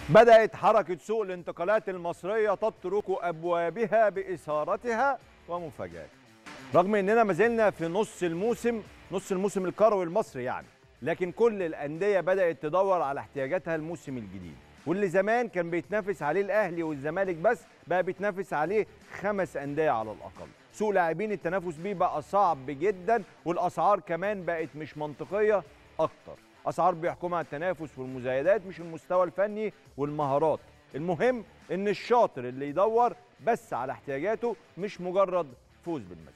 بدأت حركة سوق الانتقالات المصرية تطرق أبوابها بإثارتها ومفاجآت رغم أننا ما زلنا في نص الموسم نص الموسم الكروي المصري يعني لكن كل الأندية بدأت تدور على احتياجاتها الموسم الجديد واللي زمان كان بيتنافس عليه الأهلي والزمالك بس بقى بيتنافس عليه خمس أندية على الأقل سوق لاعبين التنافس بيه بقى صعب جدا والأسعار كمان بقت مش منطقية أكتر اسعار بيحكمها التنافس والمزايدات مش المستوى الفني والمهارات المهم ان الشاطر اللي يدور بس على احتياجاته مش مجرد فوز بالمزاج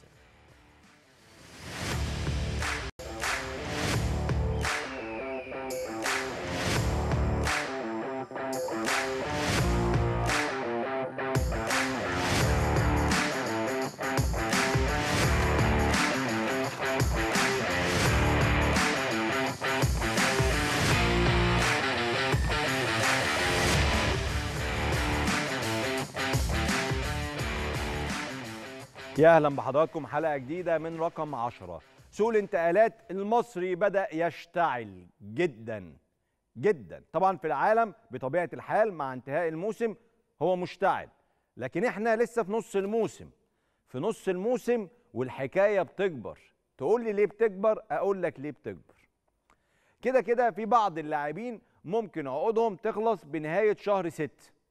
يا اهلا بحضراتكم حلقه جديده من رقم 10 سوق الانتقالات المصري بدا يشتعل جدا جدا طبعا في العالم بطبيعه الحال مع انتهاء الموسم هو مشتعل لكن احنا لسه في نص الموسم في نص الموسم والحكايه بتكبر تقول لي ليه بتكبر اقول لك ليه بتكبر كده كده في بعض اللاعبين ممكن عقودهم تخلص بنهايه شهر 6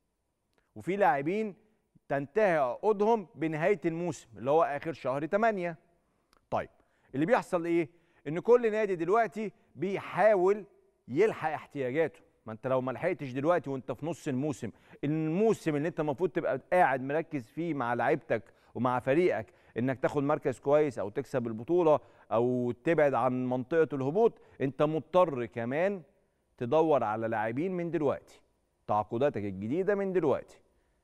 وفي لاعبين تنتهي عقودهم بنهايه الموسم اللي هو اخر شهر 8 طيب اللي بيحصل ايه ان كل نادي دلوقتي بيحاول يلحق احتياجاته ما انت لو ما لحقتش دلوقتي وانت في نص الموسم الموسم اللي انت المفروض تبقى قاعد مركز فيه مع لعيبتك ومع فريقك انك تاخد مركز كويس او تكسب البطوله او تبعد عن منطقه الهبوط انت مضطر كمان تدور على لاعبين من دلوقتي تعاقداتك الجديده من دلوقتي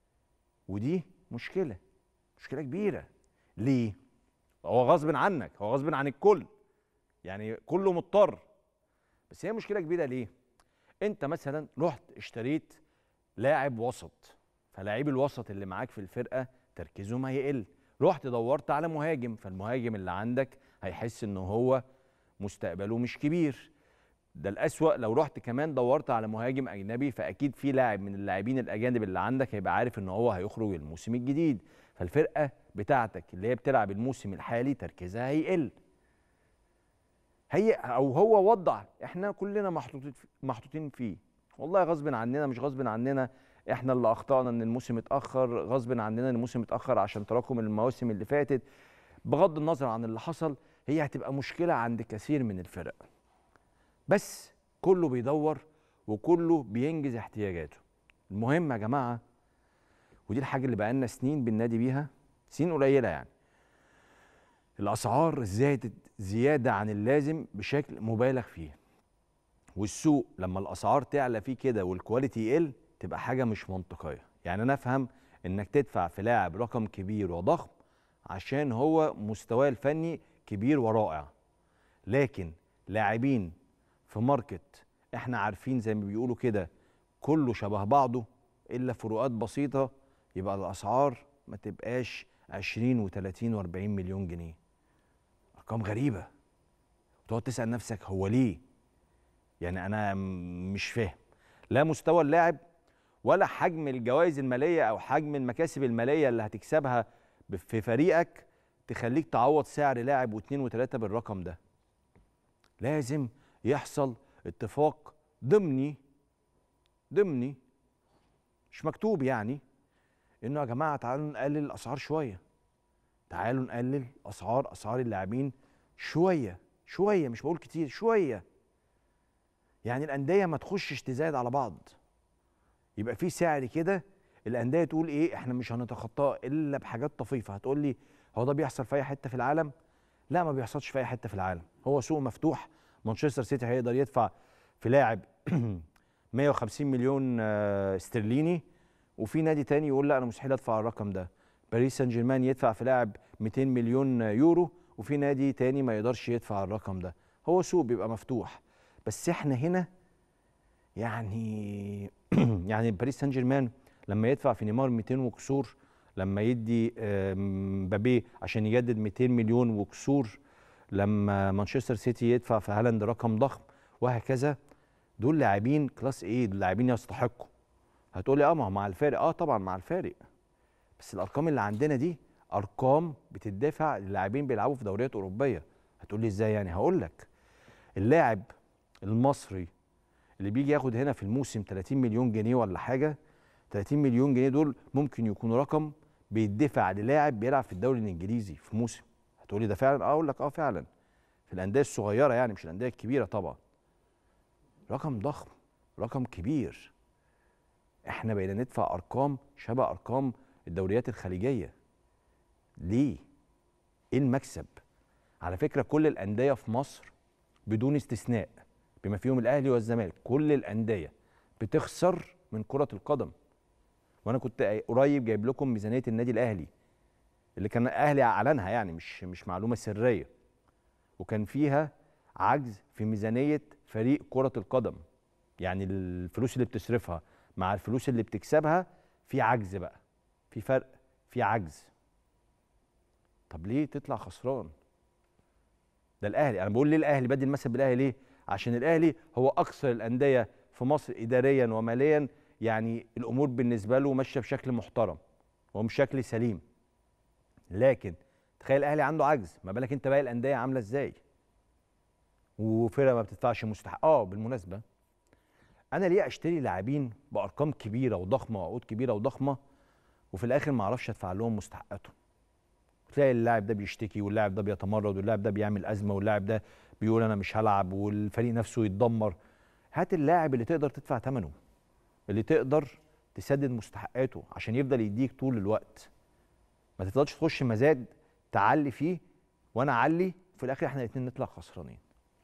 ودي مشكله مشكله كبيره ليه هو غصب عنك هو غصب عن الكل يعني كله مضطر بس هي مشكله كبيره ليه انت مثلا رحت اشتريت لاعب وسط فلاعب الوسط اللي معاك في الفرقه تركيزه ما هيقل رحت دورت على مهاجم فالمهاجم اللي عندك هيحس ان هو مستقبله مش كبير ده الأسوأ لو رحت كمان دورت على مهاجم أجنبي فأكيد في لاعب من اللاعبين الأجانب اللي عندك هيبقى عارف إن هو هيخرج الموسم الجديد فالفرقة بتاعتك اللي هي بتلعب الموسم الحالي تركيزها هيقل هي أو هو وضع إحنا كلنا محطوطين محطوطين فيه والله غصب عننا مش غصب عننا احنا اللي اخطانا ان الموسم اتاخر غصب عننا ان الموسم اتاخر عشان تراكم المواسم اللي فاتت بغض النظر عن اللي حصل هي هتبقى مشكله عند كثير من الفرق بس كله بيدور وكله بينجز احتياجاته المهم يا جماعه ودي الحاجه اللي بقالنا سنين بننادي بيها سنين قليله يعني الاسعار زادت زياده عن اللازم بشكل مبالغ فيه والسوق لما الاسعار تعلى فيه كده والكواليتي يقل تبقى حاجه مش منطقيه يعني انا افهم انك تدفع في لاعب رقم كبير وضخم عشان هو مستواه الفني كبير ورائع لكن لاعبين في ماركت احنا عارفين زي ما بيقولوا كده كله شبه بعضه الا فروقات بسيطه يبقى الاسعار ما تبقاش 20 و30 و40 مليون جنيه ارقام غريبه وتقعد تسال نفسك هو ليه يعني انا مش فاهم لا مستوى اللاعب ولا حجم الجوائز الماليه او حجم المكاسب الماليه اللي هتكسبها في فريقك تخليك تعوض سعر لاعب واثنين وثلاثه بالرقم ده لازم يحصل اتفاق ضمني ضمني مش مكتوب يعني انه يا جماعه تعالوا نقلل الاسعار شويه تعالوا نقلل اسعار اسعار اللاعبين شويه شويه مش بقول كتير شويه يعني الانديه ما تخشش تزايد على بعض يبقى في سعر كده الانديه تقول ايه احنا مش هنتخطاه الا بحاجات طفيفه هتقول لي هو ده بيحصل في اي حته في العالم لا ما بيحصلش في اي حته في العالم هو سوق مفتوح مانشستر سيتي هيقدر يدفع في لاعب 150 مليون استرليني وفي نادي تاني يقول لا انا مستحيل ادفع الرقم ده باريس سان جيرمان يدفع في لاعب 200 مليون يورو وفي نادي تاني ما يقدرش يدفع الرقم ده هو سوق بيبقى مفتوح بس احنا هنا يعني يعني باريس سان جيرمان لما يدفع في نيمار 200 وكسور لما يدي مبابي عشان يجدد 200 مليون وكسور لما مانشستر سيتي يدفع في هالاند رقم ضخم وهكذا دول لاعبين كلاس ايه دول لاعبين يستحقوا هتقولي اه ما هو مع الفارق اه طبعا مع الفارق بس الارقام اللي عندنا دي ارقام بتدفع للاعبين بيلعبوا في دوريات اوروبيه هتقولي ازاي يعني هقول لك اللاعب المصري اللي بيجي ياخد هنا في الموسم 30 مليون جنيه ولا حاجه 30 مليون جنيه دول ممكن يكونوا رقم بيدفع للاعب بيلعب في الدوري الانجليزي في موسم هتقولي ده فعلا اه اقول لك اه فعلا في الانديه الصغيره يعني مش الانديه الكبيره طبعا رقم ضخم رقم كبير احنا بقينا ندفع ارقام شبه ارقام الدوريات الخليجيه ليه ايه المكسب على فكره كل الانديه في مصر بدون استثناء بما فيهم الاهلي والزمالك كل الانديه بتخسر من كره القدم وانا كنت قريب جايب لكم ميزانيه النادي الاهلي اللي كان الاهلي اعلنها يعني مش مش معلومه سريه وكان فيها عجز في ميزانيه فريق كره القدم يعني الفلوس اللي بتصرفها مع الفلوس اللي بتكسبها في عجز بقى في فرق في عجز طب ليه تطلع خسران ده الاهلي انا بقول ليه الاهلي بدي المثل بالاهلي ليه عشان الاهلي هو اكثر الانديه في مصر اداريا وماليا يعني الامور بالنسبه له ماشيه بشكل محترم وبشكل سليم لكن تخيل الاهلي عنده عجز ما بالك انت باقي الانديه عامله ازاي وفرقه ما بتدفعش مستحق اه بالمناسبه انا ليه اشتري لاعبين بارقام كبيره وضخمه وعقود كبيره وضخمه وفي الاخر ما اعرفش ادفع لهم مستحقاتهم تلاقي اللاعب ده بيشتكي واللاعب ده بيتمرد واللاعب ده بيعمل ازمه واللاعب ده بيقول انا مش هلعب والفريق نفسه يتدمر هات اللاعب اللي تقدر تدفع ثمنه اللي تقدر تسدد مستحقاته عشان يفضل يديك طول الوقت ما تفضلش تخش مزاد تعلي فيه وانا اعلي وفي الاخر احنا الاثنين نطلع خسرانين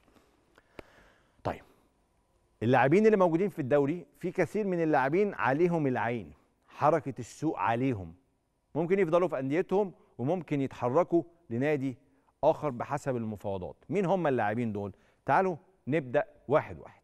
طيب اللاعبين اللي موجودين في الدوري في كثير من اللاعبين عليهم العين حركه السوق عليهم ممكن يفضلوا في انديتهم وممكن يتحركوا لنادي اخر بحسب المفاوضات مين هم اللاعبين دول تعالوا نبدا واحد واحد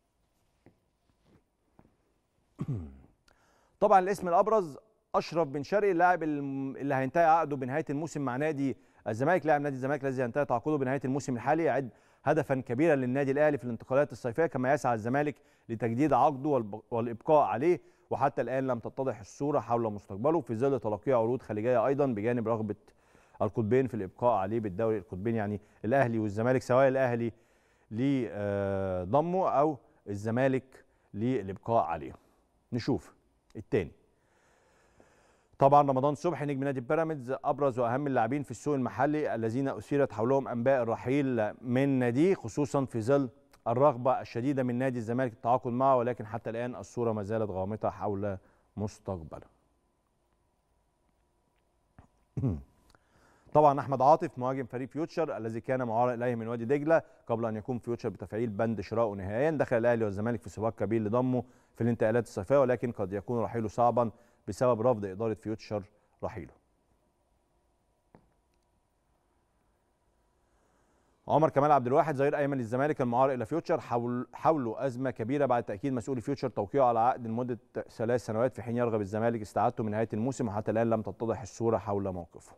طبعا الاسم الابرز اشرف بن شرقي اللاعب اللي هينتهي عقده بنهايه الموسم مع نادي الزمالك لاعب نادي الزمالك الذي ينتهي تعاقده بنهايه الموسم الحالي يعد هدفا كبيرا للنادي الاهلي في الانتقالات الصيفيه كما يسعى الزمالك لتجديد عقده والابقاء عليه وحتى الان لم تتضح الصوره حول مستقبله في ظل تلقيه عروض خليجيه ايضا بجانب رغبه القطبين في الابقاء عليه بالدوري القطبين يعني الاهلي والزمالك سواء الاهلي لضمه او الزمالك للابقاء عليه نشوف الثاني طبعا رمضان صبحي نجم نادي بيراميدز ابرز واهم اللاعبين في السوق المحلي الذين اثيرت حولهم انباء الرحيل من ناديه خصوصا في ظل الرغبه الشديده من نادي الزمالك التعاقد معه ولكن حتى الان الصوره ما زالت غامضه حول مستقبله. طبعا احمد عاطف مهاجم فريق فيوتشر الذي كان معار اليه من وادي دجله قبل ان يقوم فيوتشر بتفعيل بند شرائه نهائيا دخل الاهلي والزمالك في سباق كبير لضمه في الانتقالات الصيفيه ولكن قد يكون رحيله صعبا بسبب رفض اداره فيوتشر رحيله. عمر كمال عبد الواحد ظهير ايمن الزمالك المعار الى فيوتشر حول حوله ازمه كبيره بعد تاكيد مسؤول فيوتشر توقيعه على عقد لمده ثلاث سنوات في حين يرغب الزمالك استعادته من نهايه الموسم وحتى الان لم تتضح الصوره حول موقفه.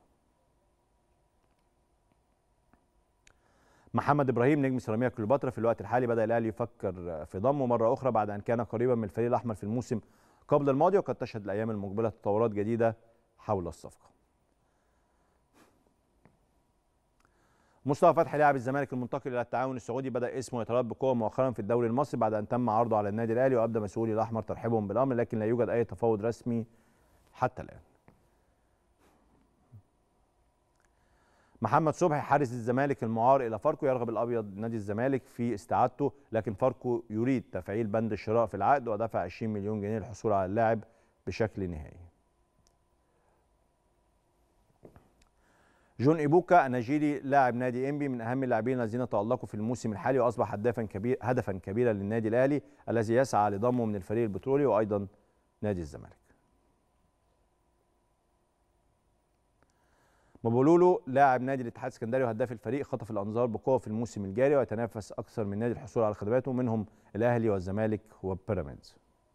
محمد ابراهيم نجم سيراميكا كليوباترا في الوقت الحالي بدا الاهلي يفكر في ضمه مره اخرى بعد ان كان قريبا من الفريق الاحمر في الموسم قبل الماضي وقد تشهد الايام المقبله تطورات جديده حول الصفقه. مصطفى فتحي لاعب الزمالك المنتقل الى التعاون السعودي بدا اسمه يتردد بقوه مؤخرا في الدوري المصري بعد ان تم عرضه على النادي الاهلي وابدى مسؤولي الاحمر ترحيبهم بالامر لكن لا يوجد اي تفاوض رسمي حتى الان. محمد صبحي حارس الزمالك المعار الى فاركو يرغب الابيض نادي الزمالك في استعادته لكن فاركو يريد تفعيل بند الشراء في العقد ودفع 20 مليون جنيه للحصول على اللاعب بشكل نهائي. جون ايبوكا النيجيري لاعب نادي انبي من اهم اللاعبين الذين تالقوا في الموسم الحالي واصبح هدفا كبير هدفا كبيرا للنادي الاهلي الذي يسعى لضمه من الفريق البترولي وايضا نادي الزمالك. مبولولو لاعب نادي الاتحاد السكندري وهداف الفريق خطف الانظار بقوه في الموسم الجاري ويتنافس اكثر من نادي الحصول على خدماته منهم الاهلي والزمالك وبيراميدز.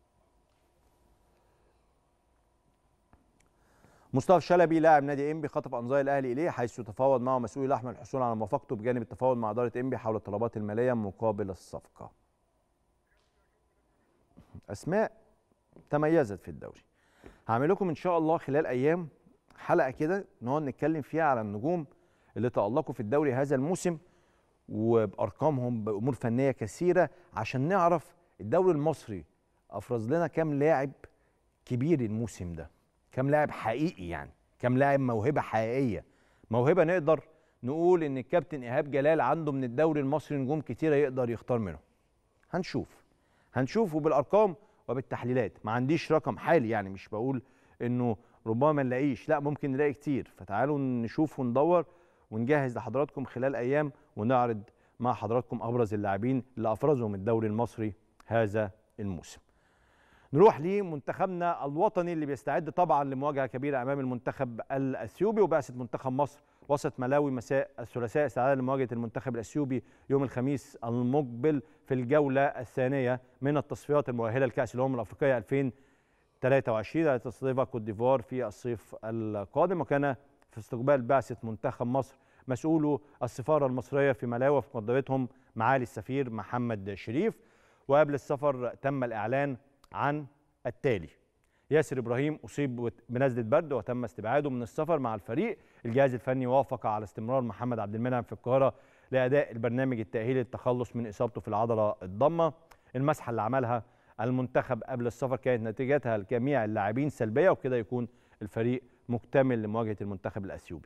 مصطفى شلبي لاعب نادي انبي خطف انظار الاهلي اليه حيث تفاوض معه مسؤول الاحمر الحصول على موافقته بجانب التفاوض مع اداره انبي حول الطلبات الماليه مقابل الصفقه. اسماء تميزت في الدوري هعمل لكم ان شاء الله خلال ايام حلقه كده نقعد نتكلم فيها على النجوم اللي تالقوا في الدوري هذا الموسم وبارقامهم بامور فنيه كثيره عشان نعرف الدوري المصري افرز لنا كام لاعب كبير الموسم ده كام لاعب حقيقي يعني كام لاعب موهبه حقيقيه موهبه نقدر نقول ان الكابتن ايهاب جلال عنده من الدوري المصري نجوم كتيره يقدر يختار منهم هنشوف هنشوف وبالارقام وبالتحليلات ما عنديش رقم حالي يعني مش بقول انه ربما ما نلاقيش لا ممكن نلاقي كتير فتعالوا نشوف وندور ونجهز لحضراتكم خلال ايام ونعرض مع حضراتكم ابرز اللاعبين اللي افرزهم الدوري المصري هذا الموسم نروح لمنتخبنا الوطني اللي بيستعد طبعا لمواجهه كبيره امام المنتخب الاثيوبي وبعثه منتخب مصر وسط ملاوي مساء الثلاثاء استعدادا لمواجهه المنتخب الاثيوبي يوم الخميس المقبل في الجوله الثانيه من التصفيات المؤهله لكاس الامم الافريقيه 2023 التي تستضيفها كوت ديفوار في الصيف القادم وكان في استقبال بعثه منتخب مصر مسؤولو السفاره المصريه في ملاوي في مقدمتهم معالي السفير محمد شريف وقبل السفر تم الاعلان عن التالي ياسر ابراهيم اصيب بنزله برد وتم استبعاده من السفر مع الفريق الجهاز الفني وافق على استمرار محمد عبد المنعم في القاهره لاداء البرنامج التاهيلي للتخلص من اصابته في العضله الضمه المسحه اللي عملها المنتخب قبل السفر كانت نتيجتها لجميع اللاعبين سلبيه وكده يكون الفريق مكتمل لمواجهه المنتخب الاثيوبي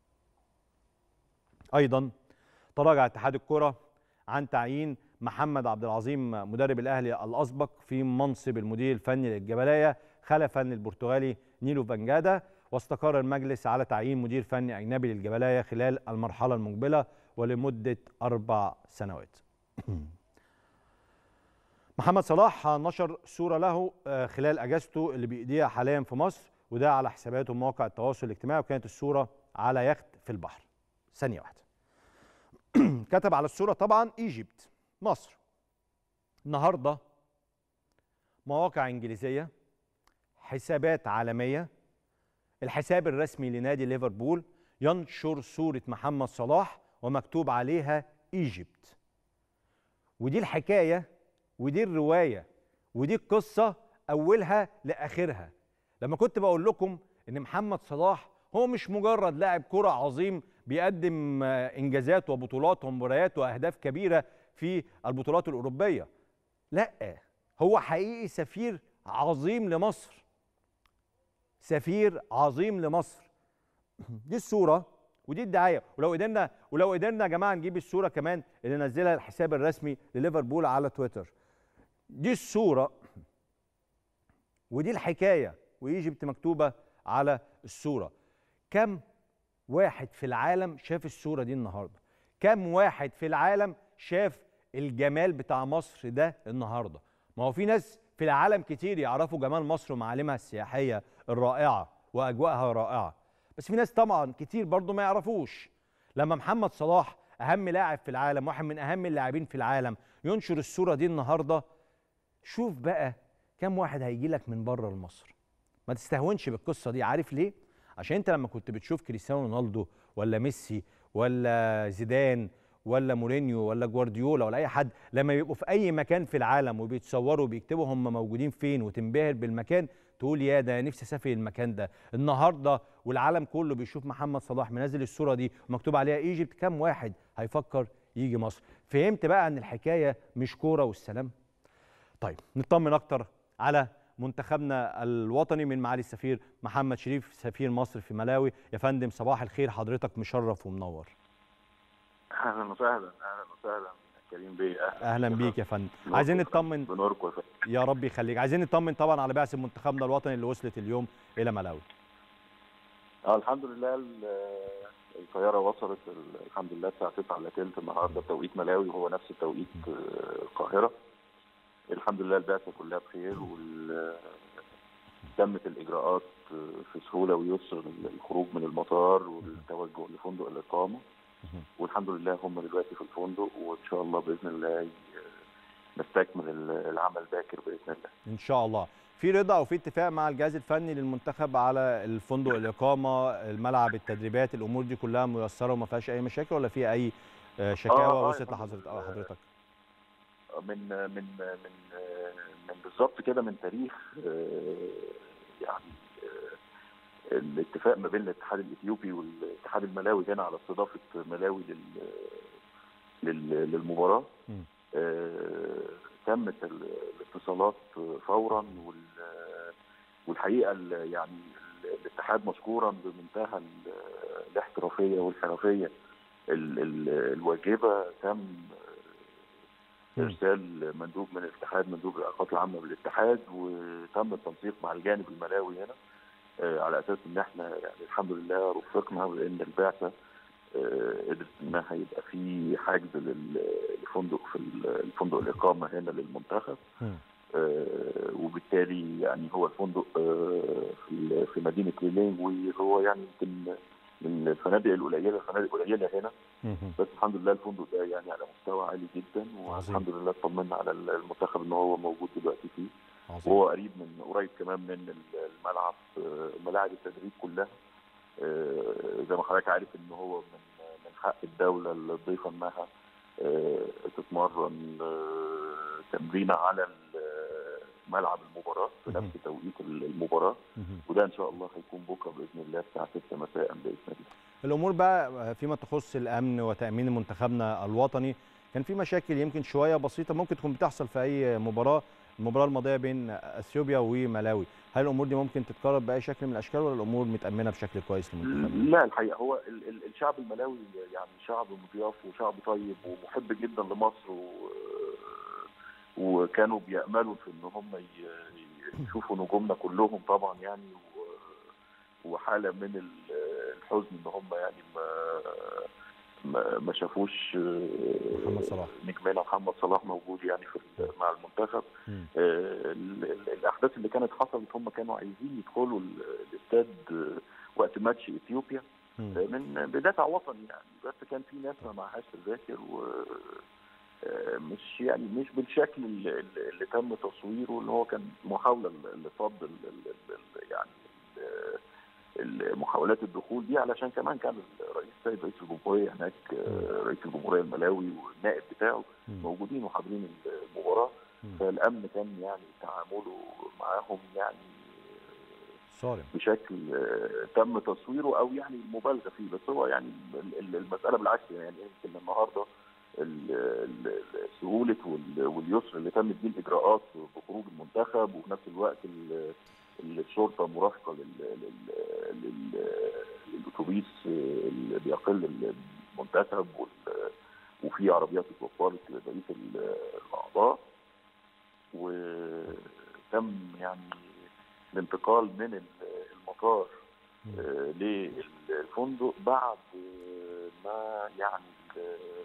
ايضا تراجع اتحاد الكره عن تعيين محمد عبد العظيم مدرب الاهلي الاسبق في منصب المدير الفني للجبليه خلفا للبرتغالي نيلو فانجادا واستقر المجلس على تعيين مدير فني اجنبي للجبليه خلال المرحله المقبله ولمده اربع سنوات. محمد صلاح نشر صوره له خلال اجازته اللي بيقضيها حاليا في مصر وده على حساباته مواقع التواصل الاجتماعي وكانت الصوره على يخت في البحر. ثانيه واحده. كتب على الصوره طبعا ايجيبت مصر. النهارده مواقع انجليزيه حسابات عالميه الحساب الرسمي لنادي ليفربول ينشر صورة محمد صلاح ومكتوب عليها ايجيبت ودي الحكاية ودي الرواية ودي القصة أولها لآخرها لما كنت بقول لكم إن محمد صلاح هو مش مجرد لاعب كرة عظيم بيقدم إنجازات وبطولات ومباريات وأهداف كبيرة في البطولات الأوروبية لا هو حقيقي سفير عظيم لمصر سفير عظيم لمصر دي الصوره ودي الدعايه ولو قدرنا ولو قدرنا يا جماعه نجيب الصوره كمان اللي نزلها الحساب الرسمي لليفربول على تويتر دي الصوره ودي الحكايه وايجيبت مكتوبه على الصوره كم واحد في العالم شاف الصوره دي النهارده كم واحد في العالم شاف الجمال بتاع مصر ده النهارده ما هو في ناس في العالم كتير يعرفوا جمال مصر ومعالمها السياحيه الرائعه واجواءها رائعه بس في ناس طبعا كتير برضو ما يعرفوش لما محمد صلاح اهم لاعب في العالم واحد من اهم اللاعبين في العالم ينشر الصوره دي النهارده شوف بقى كم واحد هيجي لك من بره لمصر ما تستهونش بالقصه دي عارف ليه عشان انت لما كنت بتشوف كريستيانو رونالدو ولا ميسي ولا زيدان ولا مورينيو ولا جوارديولا ولا اي حد لما يبقوا في اي مكان في العالم وبيتصوروا وبيكتبوا هم موجودين فين وتنبهر بالمكان تقول يا ده نفسي اسافر المكان ده النهارده والعالم كله بيشوف محمد صلاح منزل الصوره دي ومكتوب عليها ايجيبت كام واحد هيفكر يجي مصر فهمت بقى ان الحكايه مش كوره والسلام طيب نطمن اكتر على منتخبنا الوطني من معالي السفير محمد شريف سفير مصر في ملاوي يا فندم صباح الخير حضرتك مشرف ومنور اهلا وسهلا اهلا وسهلا كريم بيه اهلا, أهلا بيك يا فندم عايزين نطمن بنوركم يا رب يخليك عايزين نطمن طبعا على بعثه منتخبنا الوطني اللي وصلت اليوم الى ملاوي اه الحمد لله الطياره وصلت الحمد لله الساعه 9 الا ثلث النهارده بتوقيت ملاوي وهو نفس توقيت القاهره الحمد لله البعثه كلها بخير وال تمت الاجراءات في سهوله ويسر الخروج من المطار والتوجه لفندق الاقامه والحمد لله هم دلوقتي في الفندق وان شاء الله باذن الله نستكمل العمل باكر باذن الله. ان شاء الله. في رضا او في اتفاق مع الجهاز الفني للمنتخب على الفندق الاقامه، الملعب، التدريبات، الامور دي كلها ميسره وما فيهاش اي مشاكل ولا في اي شكاوى آه وصلت لحضرتك؟ من من من من بالظبط كده من تاريخ آه، يعني آه، الاتفاق ما بين الاتحاد الاثيوبي والاتحاد الملاوي هنا على استضافه ملاوي لل لل- للمباراه مم. آه، تمت ال- الاتصالات فورا وال والحقيقه ال- يعني ال- الاتحاد مشكورا بمنتهى ال- الاحترافيه والحرفيه ال- ال- الواجبه تم مم. ارسال مندوب من الاتحاد مندوب العلاقات العامه بالاتحاد وتم التنسيق مع الجانب الملاوي هنا آه، على اساس ان احنا يعني الحمد لله رفقنا بان البعثه آه، قدرت انها يبقى في حجز لل- لفندق في ال- الفندق الاقامه هنا للمنتخب مم. آه، وبالتالي يعني هو الفندق آه، في في مدينه ليلينج وهو يعني يمكن من الفنادق القليله الفنادق القليله هنا مم. بس الحمد لله الفندق ده يعني على مستوى عالي جدا والحمد لله اطمنا على المنتخب ان هو موجود دلوقتي فيه عظيم وهو قريب من قريب كمان من الملعب آه، ملاعب التدريب كلها آه، زي ما حضرتك عارف ان هو من من حق الدوله الضيفه انها آه، تتمرن آه، تمرينه على ال- ملعب المباراه في مهم. نفس توقيت المباراه مم. وده ان شاء الله هيكون بكره باذن الله الساعه 6 مساء باذن الله الامور بقى فيما تخص الامن وتامين منتخبنا الوطني كان في مشاكل يمكن شويه بسيطه ممكن تكون بتحصل في اي مباراه المباراه الماضيه بين اثيوبيا وملاوي هل الامور دي ممكن تتكرر باي شكل من الاشكال ولا الامور متامنه بشكل كويس لمنتخبنا لا الحقيقه هو ال- ال- الشعب الملاوي يعني شعب مضياف وشعب طيب ومحب جدا لمصر و وكانوا بيأملوا في ان هم ي- يشوفوا نجومنا كلهم طبعا يعني و- وحاله من ال- الحزن ان هم يعني ما ما, ما شافوش محمد صلاح. نجمنا محمد صلاح موجود يعني في ال- مع المنتخب مم. آه، ال- ال- الاحداث اللي كانت حصلت هم كانوا عايزين يدخلوا ال- الاستاد آه، وقت ماتش اثيوبيا مم. آه، من بدافع وطني يعني بس كان في ناس ما معهاش تذاكر و آه، مش يعني مش بالشكل اللي, اللي تم تصويره اللي هو كان محاوله لصد ال- ال- ال- يعني ال- محاولات الدخول دي علشان كمان كان الرئيس السيد رئيس الجمهوريه هناك آه، رئيس الجمهوريه الملاوي والنائب بتاعه مم. موجودين وحاضرين المباراه مم. فالامن كان يعني تعامله معاهم يعني صارم بشكل آه، تم تصويره او يعني مبالغه فيه بس هو يعني ال- ال- المساله بالعكس يعني يمكن النهارده ال- ال- ال- سهوله وال- واليسر اللي تمت بيه الاجراءات بخروج المنتخب وفي نفس الوقت ال- الشرطه مرافقه لل- لل- لل- للاتوبيس اللي بيقل المنتخب وال- وفي عربيات اتوفرت لبقيه ال- الاعضاء وتم يعني الانتقال من ال- المطار مم. آه، للفندق بعد آه، ما يعني ال-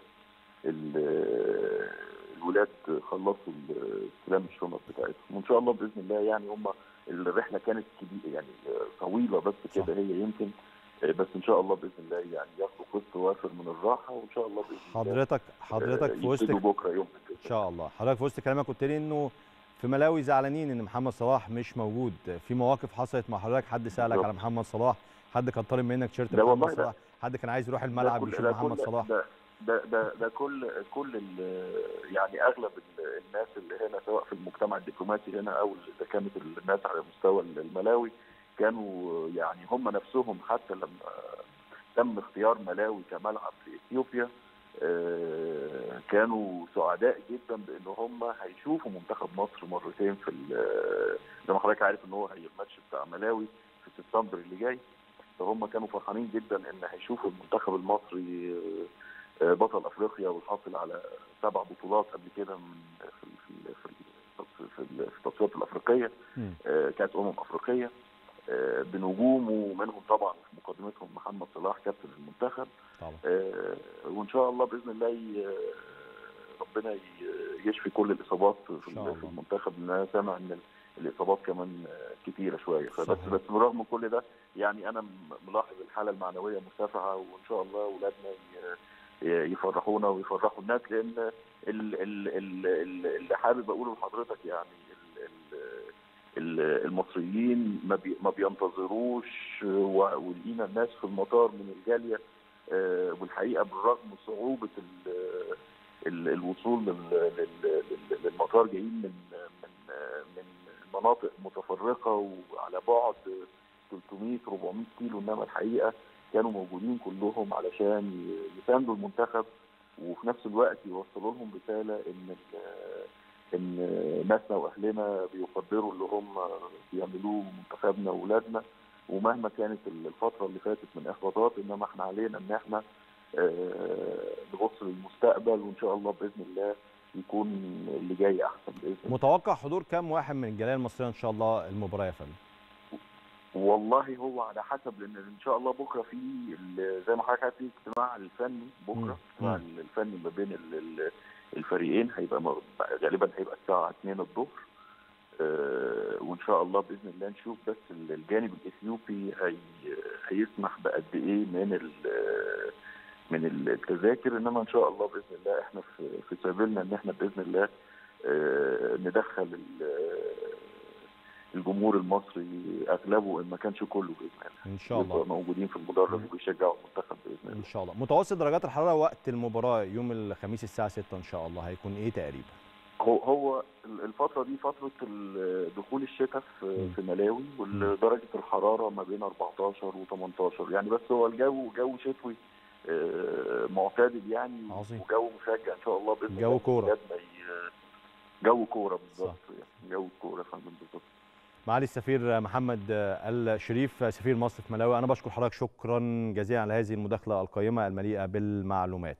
ال- الولاد خلصوا ال- استلام الشنط بتاعتهم وان شاء الله باذن الله يعني هم الرحله كانت كبيره يعني آه، طويله بس صح. كده هي يمكن آه، بس ان شاء الله باذن الله يعني ياخدوا قسط وافر من الراحه وان شاء الله باذن الله حضرتك حضرتك في وسط يبتدوا بكره يوم ان شاء الله حضرتك في وسط كلامك قلت لي انه في ملاوي زعلانين ان محمد صلاح مش موجود في مواقف حصلت مع حضرتك حد سالك بالظبط. على محمد صلاح حد كان طالب منك تيشيرت لا محمد والله ده- صلاح حد كان عايز يروح الملعب كل- يشوف ده محمد كل- صلاح ده ده ده, ده كل كل ال- يعني اغلب ال- الناس اللي هنا سواء في المجتمع الدبلوماسي هنا او اذا كانت الناس على مستوى الملاوي كانوا يعني هم نفسهم حتى لما تم اختيار ملاوي كملعب في اثيوبيا آه، كانوا سعداء جدا بان هم هيشوفوا منتخب مصر مرتين في ال- زي ما حضرتك عارف ان هو هي الماتش بتاع ملاوي في سبتمبر اللي جاي فهم كانوا فرحانين جدا ان هيشوفوا المنتخب المصري آه، بطل افريقيا والحاصل على سبع بطولات قبل كده من في في في في, في, في التصفيات الافريقيه مم. آه، كاس امم افريقيه آه، بنجوم ومنهم طبعا في مقدمتهم محمد صلاح كابتن المنتخب طبعا آه، وان شاء الله باذن الله ي- ربنا ي- يشفي كل الاصابات في شاء الله. في المنتخب لان انا سامع ان الاصابات كمان آه، كتيره شويه فبس صحيح. بس بالرغم من كل ده يعني انا م- ملاحظ الحاله المعنويه مرتفعه وان شاء الله اولادنا ي- يفرحونا ويفرحوا الناس لان ال- ال- ال- ال- اللي حابب اقوله لحضرتك يعني ال- ال- ال- المصريين ما بي- ما بينتظروش و- ولقينا الناس في المطار من الجاليه آه، والحقيقه بالرغم من صعوبه ال- ال- الوصول لل- لل- لل- للمطار جايين من من من مناطق متفرقه وعلى بعد 300 400 كيلو انما الحقيقه كانوا موجودين كلهم علشان يساندوا المنتخب وفي نفس الوقت يوصلوا لهم رساله ان ان ناسنا واهلنا بيقدروا اللي هم بيعملوه منتخبنا واولادنا ومهما كانت الفتره اللي فاتت من احباطات انما احنا علينا ان احنا نبص للمستقبل وان شاء الله باذن الله يكون اللي جاي احسن باذن الله متوقع حضور كام واحد من الجاليه المصريه ان شاء الله المباراه يا فندم والله هو على حسب لان ان شاء الله بكره في زي ما حضرتك في اجتماع الفني بكره اجتماع الفني ما بين الفريقين هيبقى غالبا هيبقى الساعه 2 الظهر آه وان شاء الله باذن الله نشوف بس الجانب الاثيوبي هي هيسمح بقد ايه من من التذاكر انما ان شاء الله باذن الله احنا في في سبيلنا ان احنا باذن الله آه ندخل الجمهور المصري اغلبه ان ما كانش كله باذن الله ان شاء الله موجودين في المدرج وبيشجعوا المنتخب باذن الله ان شاء الله متوسط درجات الحراره وقت المباراه يوم الخميس الساعه 6 ان شاء الله هيكون ايه تقريبا هو هو الفتره دي فتره دخول الشتاء في في ملاوي ودرجه الحراره ما بين 14 و18 يعني بس هو الجو جو شتوي معتدل يعني عظيم. وجو مشجع ان شاء الله باذن الله جو كوره جو كوره بالظبط يعني جو كوره فندم بالظبط معالي السفير محمد الشريف سفير مصر في ملاوي انا بشكر حضرتك شكرا جزيلا على هذه المداخله القيمه المليئه بالمعلومات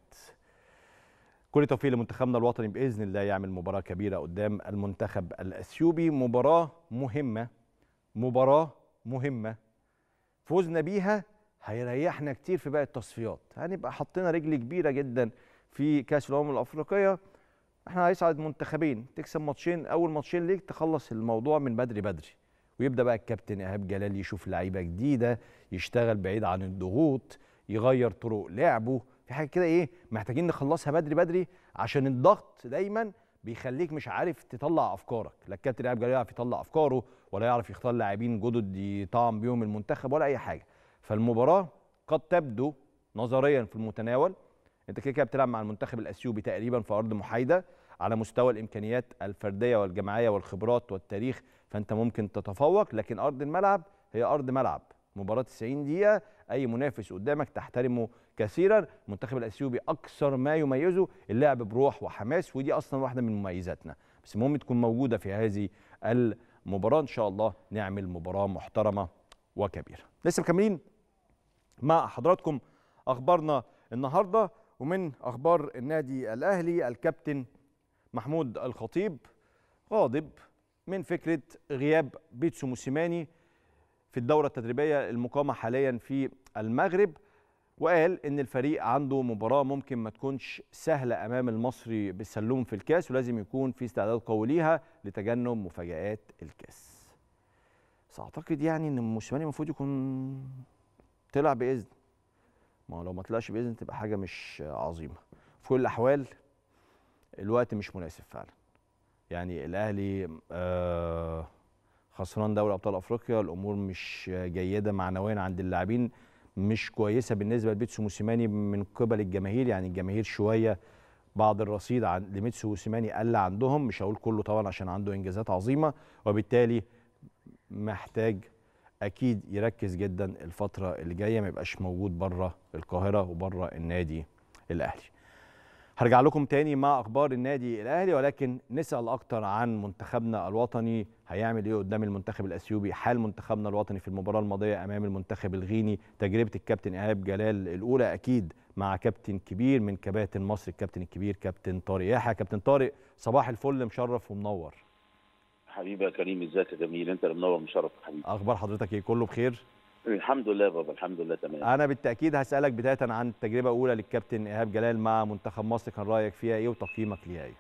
كل التوفيق لمنتخبنا الوطني باذن الله يعمل مباراه كبيره قدام المنتخب الاثيوبي مباراه مهمه مباراه مهمه فوزنا بيها هيريحنا كتير في باقي التصفيات هنبقى حطينا رجل كبيره جدا في كاس الامم الافريقيه احنا هيصعد منتخبين تكسب ماتشين اول ماتشين ليك تخلص الموضوع من بدري بدري ويبدا بقى الكابتن ايهاب جلال يشوف لعيبه جديده يشتغل بعيد عن الضغوط يغير طرق لعبه في حاجه كده ايه محتاجين نخلصها بدري بدري عشان الضغط دايما بيخليك مش عارف تطلع افكارك لا الكابتن ايهاب جلال يعرف يطلع افكاره ولا يعرف يختار لاعبين جدد يطعم بيهم المنتخب ولا اي حاجه فالمباراه قد تبدو نظريا في المتناول انت كده كده بتلعب مع المنتخب الاثيوبي تقريبا في ارض محايده على مستوى الامكانيات الفرديه والجماعيه والخبرات والتاريخ فانت ممكن تتفوق لكن ارض الملعب هي ارض ملعب مباراه 90 دقيقه اي منافس قدامك تحترمه كثيرا المنتخب الاثيوبي اكثر ما يميزه اللعب بروح وحماس ودي اصلا واحده من مميزاتنا بس المهم تكون موجوده في هذه المباراه ان شاء الله نعمل مباراه محترمه وكبيره لسه مكملين مع حضراتكم اخبارنا النهارده ومن اخبار النادي الاهلي الكابتن محمود الخطيب غاضب من فكره غياب بيتسو موسيماني في الدوره التدريبيه المقامه حاليا في المغرب وقال ان الفريق عنده مباراه ممكن ما تكونش سهله امام المصري بالسلوم في الكاس ولازم يكون في استعداد قوي ليها لتجنب مفاجات الكاس بس اعتقد يعني ان موسيماني المفروض يكون طلع باذن ما هو لو ما طلعش باذن تبقى حاجه مش عظيمه في كل الاحوال الوقت مش مناسب فعلا يعني الاهلي آه خسران دوري ابطال افريقيا الامور مش جيده معنويا عند اللاعبين مش كويسه بالنسبه لبيتسو موسيماني من قبل الجماهير يعني الجماهير شويه بعض الرصيد عن لميتسو موسيماني قل عندهم مش هقول كله طبعا عشان عنده انجازات عظيمه وبالتالي محتاج اكيد يركز جدا الفتره اللي جايه ما يبقاش موجود بره القاهره وبره النادي الاهلي هرجع لكم تاني مع اخبار النادي الاهلي ولكن نسال اكتر عن منتخبنا الوطني هيعمل ايه قدام المنتخب الاثيوبي حال منتخبنا الوطني في المباراه الماضيه امام المنتخب الغيني تجربه الكابتن ايهاب جلال الاولى اكيد مع كابتن كبير من كباتن مصر الكابتن الكبير كابتن طارق يحيى كابتن طارق صباح الفل مشرف ومنور حبيبي يا كريم ازيك يا جميل انت اللي منور مشرف حبيبي اخبار حضرتك ايه كله بخير الحمد لله بابا الحمد لله تمام انا بالتاكيد هسالك بدايه عن التجربه الاولى للكابتن ايهاب جلال مع منتخب مصر كان رايك فيها ايه وتقييمك ليها ايه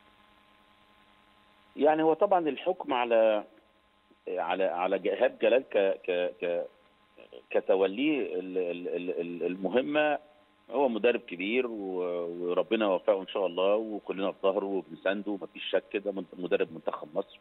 يعني هو طبعا الحكم على على على ايهاب جلال ك ك ك كتوليه المهمه هو مدرب كبير وربنا يوفقه ان شاء الله وكلنا في ظهره وبنسانده ومفيش شك ده مدرب منتخب مصر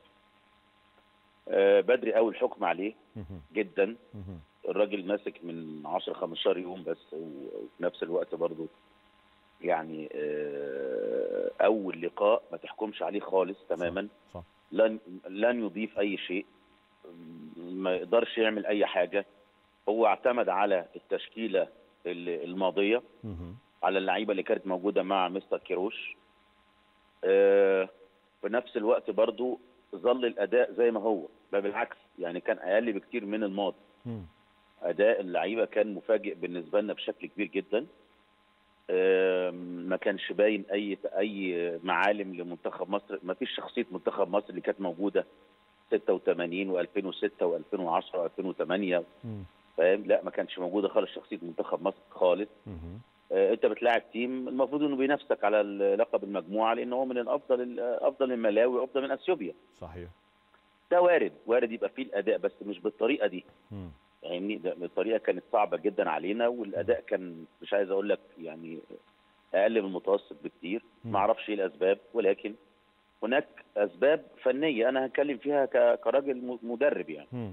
بدري قوي الحكم عليه جدا الراجل ماسك من 10 15 يوم بس وفي نفس الوقت برضه يعني اول لقاء ما تحكمش عليه خالص تماما صح. لن لن يضيف اي شيء ما يقدرش يعمل اي حاجه هو اعتمد على التشكيله ال- الماضيه مهم. على اللعيبه اللي كانت موجوده مع مستر كيروش آه، في نفس الوقت برضو ظل الاداء زي ما هو بل بالعكس يعني كان اقل بكتير من الماضي مم. اداء اللعيبه كان مفاجئ بالنسبه لنا بشكل كبير جدا آم، ما كانش باين اي اي معالم لمنتخب مصر ما فيش شخصيه منتخب مصر اللي كانت موجوده 86 و2006 و2010 و2008 مم. فاهم لا ما كانش موجوده خالص شخصيه منتخب مصر خالص مهم. آه، انت بتلاعب تيم المفروض انه بينافسك على لقب المجموعه لان هو من الافضل افضل من ملاوي وافضل من اثيوبيا صحيح ده وارد وارد يبقى فيه الاداء بس مش بالطريقه دي مم. فاهمني ده الطريقه كانت صعبه جدا علينا والاداء كان مش عايز اقول لك يعني اقل من المتوسط بكتير مم. ما اعرفش ايه الاسباب ولكن هناك اسباب فنيه انا هتكلم فيها ك- كراجل م- مدرب يعني مم.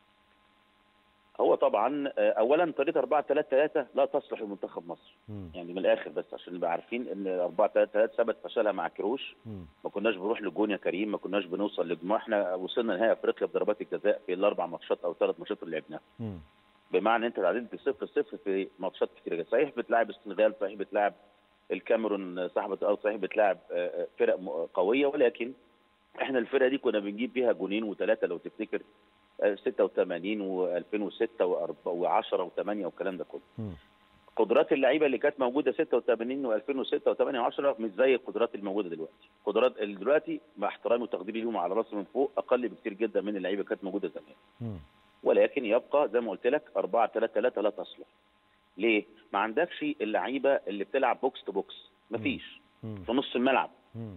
هو طبعا آه، اولا طريقه 4 3 3 لا تصلح لمنتخب مصر مم. يعني من الاخر بس عشان نبقى عارفين ان 4 3 3 ثبت فشلها مع كروش مم. ما كناش بنروح للجون يا كريم ما كناش بنوصل للجمهور احنا وصلنا نهائي افريقيا بضربات الجزاء في الاربع ماتشات او ثلاث ماتشات اللي لعبناها مم. بمعنى انت تعادلت صفر صفر في ماتشات كتير جدا صحيح بتلاعب السنغال صحيح بتلاعب الكاميرون صاحبة الارض صحيح بتلاعب آه، آه، فرق م- قويه ولكن احنا الفرقه دي كنا بنجيب بيها جونين وثلاثه لو تفتكر آه، 86 و2006 و10 و8 والكلام ده كله مم. قدرات اللعيبه اللي كانت موجوده 86 و2006 و8 و10 مش زي القدرات الموجوده دلوقتي قدرات اللي دلوقتي مع احترامي وتقديري ليهم على راسي من فوق اقل بكتير جدا من اللعيبه اللي كانت موجوده زمان مم. ولكن يبقى زي ما قلت لك 4 3 3 لا تصلح ليه ما عندكش اللعيبه اللي بتلعب بوكس تو بوكس مفيش مم. في نص الملعب مم.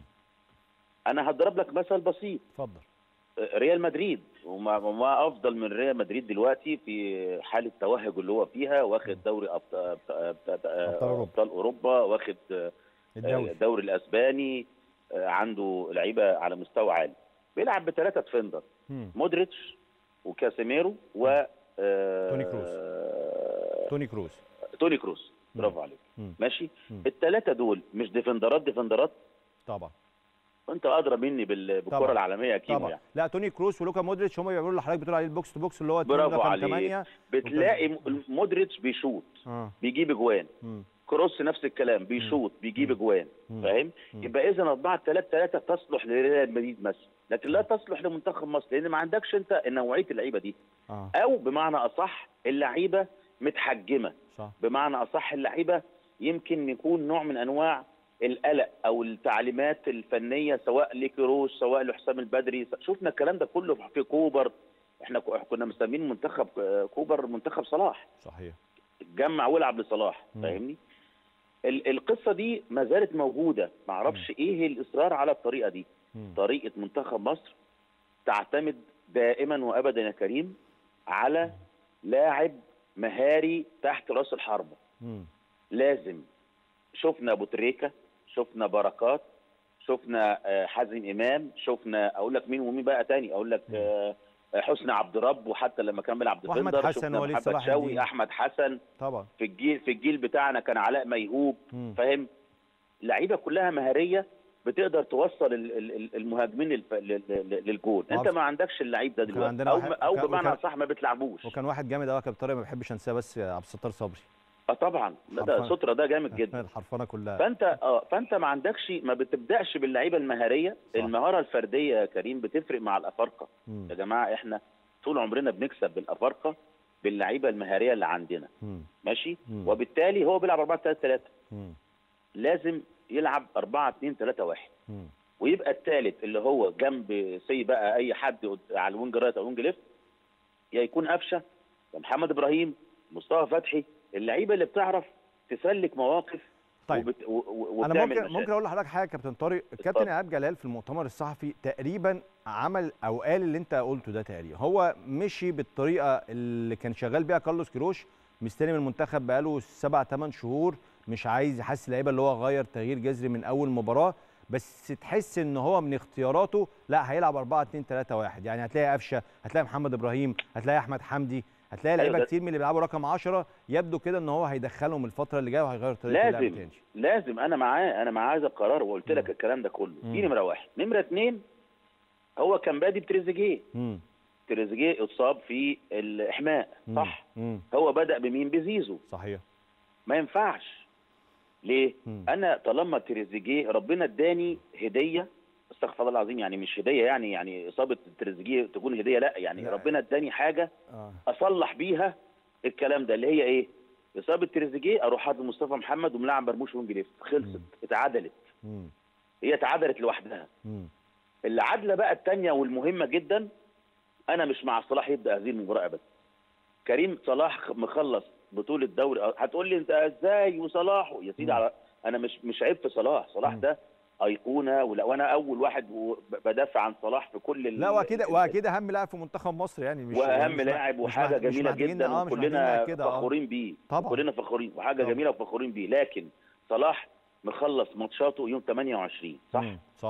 انا هضرب لك مثل بسيط اتفضل ريال مدريد وما وما افضل من ريال مدريد دلوقتي في حاله توهج اللي هو فيها واخد دوري ابطال أوروبا. ابطال اوروبا واخد الدوري الدوري الاسباني آه، عنده لعيبه على مستوى عالي بيلعب بثلاثه ديفندر مم. مودريتش وكاسيميرو و آه، توني كروس. توني كروز توني كروس مم. برافو عليك مم. ماشي مم. الثلاثه دول مش ديفندرات ديفندرات طبعا انت ادرى مني بال- بالكره طبعا. العالميه اكيد طبعا يعني لا توني كروس ولوكا مودريتش هم بيعملوا اللي حضرتك بتقول عليه البوكس تو بوكس اللي هو التيم برافو ده كان عليك. 8 بتلاقي م- مودريتش بيشوط اه بيجيب اجوان مم. كروس نفس الكلام بيشوط بيجيب اجوان مم. فاهم مم. يبقى اذا 4 3 3 تصلح لريال مدريد مثلا لكن لا تصلح لمنتخب مصر لان ما عندكش انت نوعيه اللعيبه دي اه او بمعنى اصح اللعيبه متحجمه صح بمعنى اصح اللعيبه يمكن يكون نوع من انواع القلق او التعليمات الفنيه سواء لكروش سواء لحسام البدري شفنا الكلام ده كله في كوبر احنا ك- كنا مسمين منتخب كوبر منتخب صلاح صحيح اتجمع والعب لصلاح مم. فاهمني ال- القصه دي ما زالت موجوده ما اعرفش ايه الاصرار على الطريقه دي مم. طريقه منتخب مصر تعتمد دائما وابدا يا كريم على لاعب مهاري تحت راس الحربه مم. لازم شفنا ابو تريكه شفنا بركات شفنا آه، حازم امام شفنا اقول لك مين ومين بقى تاني اقول لك آه، آه، حسني عبد رب وحتى لما كان بيلعب وأحمد ديفندر حسن شفنا ووليد محمد صلاح الدين. شوقي احمد حسن طبعا في الجيل في الجيل بتاعنا كان علاء ميهوب مم. فاهم لعيبه كلها مهاريه بتقدر توصل ال- ال- ال- المهاجمين للف- لل- لل- للجول انت وعارف- ما عندكش اللعيب ده وكان دلوقتي عندنا او واحد- او وكان- بمعنى وكان- صح ما بتلعبوش وكان واحد جامد قوي يا كابتن طارق ما بحبش انساه بس عبد الستار صبري اه طبعا لا ده حرفيا. سترة ده جامد جدا الحرفنه كلها فانت اه فانت ما عندكش ما بتبداش باللعيبه المهاريه صح. المهاره الفرديه يا كريم بتفرق مع الافارقه مم. يا جماعه احنا طول عمرنا بنكسب بالافارقه باللعيبه المهاريه اللي عندنا مم. ماشي مم. وبالتالي هو بيلعب 4 3 3 مم. لازم يلعب 4 2 3 1 مم. ويبقى الثالث اللي هو جنب سي بقى اي حد قد- على الوينج رايت او الوينج ليفت يا يكون قفشه يا محمد ابراهيم مصطفى فتحي اللعيبه اللي بتعرف تسلك مواقف طيب. وبت... و... و... انا وبتعمل ممكن مشاكل. ممكن اقول لحضرتك حاجه يا كابتن طارق الكابتن اتفضل. ايهاب جلال في المؤتمر الصحفي تقريبا عمل او قال اللي انت قلته ده تقريبا هو مشي بالطريقه اللي كان شغال بيها كارلوس كيروش مستلم المنتخب بقاله سبع ثمان شهور مش عايز يحس اللعيبه اللي هو غير تغيير جذري من اول مباراه بس تحس ان هو من اختياراته لا هيلعب 4 2 3 1 يعني هتلاقي قفشه هتلاقي محمد ابراهيم هتلاقي احمد حمدي هتلاقي أيوة لعيبه ده- كتير من اللي بيلعبوا رقم 10 يبدو كده ان هو هيدخلهم الفتره اللي جايه وهيغير طريقه اللعب لازم تاني لازم انا معاه انا معاه هذا القرار وقلت لك مم. الكلام ده كله مم. دي نمره واحد نمره اثنين هو كان بادي بتريزيجيه مم. تريزيجيه اتصاب في الاحماء مم. صح مم. هو بدا بمين بزيزو صحيح ما ينفعش ليه مم. انا طالما تريزيجيه ربنا اداني هديه استغفر الله العظيم يعني مش هديه يعني يعني اصابه تريزيجيه تكون هديه لا يعني لا. ربنا اداني حاجه اه اصلح بيها الكلام ده اللي هي ايه اصابه تريزيجيه اروح حاطط مصطفى محمد وملاعب مرموش وينج ليفت خلصت مم. اتعدلت مم. هي اتعدلت لوحدها مم. العدله بقى الثانيه والمهمه جدا انا مش مع صلاح يبدا هذه المباراه ابدا كريم صلاح مخلص بطوله دوري هتقول لي انت ازاي وصلاح يا سيدي مم. على انا مش مش عيب في صلاح صلاح مم. ده ايقونه ولا- وانا اول واحد و- بدافع عن صلاح في كل ال- لا واكيد ال- واكيد اهم لاعب في منتخب مصر يعني مش واهم مش مح- لاعب مش وحاجه مح- مش جميله محتاجين- جدا اه مش وكلنا محتاجين كده اه فخورين بيه طبعا. كلنا فخورين وحاجه طبعا. جميله وفخورين بيه لكن صلاح مخلص ماتشاته يوم 28 صح مم. صح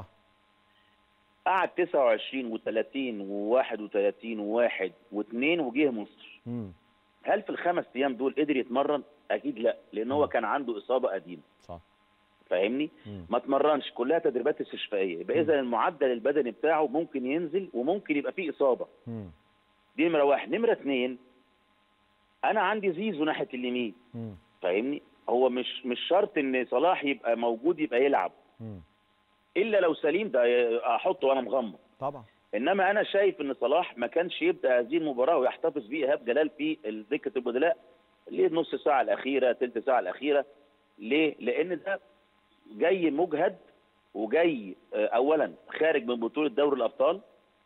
قعد 29 و30 و31 و1 و2 وجه مصر مم. هل في الخمس ايام دول قدر يتمرن اكيد لا لان هو مم. كان عنده اصابه قديمه صح فاهمني مم. ما اتمرنش كلها تدريبات استشفائيه يبقى مم. اذا المعدل البدني بتاعه ممكن ينزل وممكن يبقى فيه اصابه مم. دي نمره واحد نمره اثنين انا عندي زيزو ناحيه اليمين مم. فاهمني هو مش مش شرط ان صلاح يبقى موجود يبقى يلعب مم. الا لو سليم ده احطه وانا مغمض طبعا انما انا شايف ان صلاح ما كانش يبدا هذه المباراه ويحتفظ بيه ايهاب جلال في دكه البدلاء ليه النص ساعه الاخيره ثلث ساعه الاخيره ليه لان ده جاي مجهد وجاي آه، اولا خارج من بطوله دوري الابطال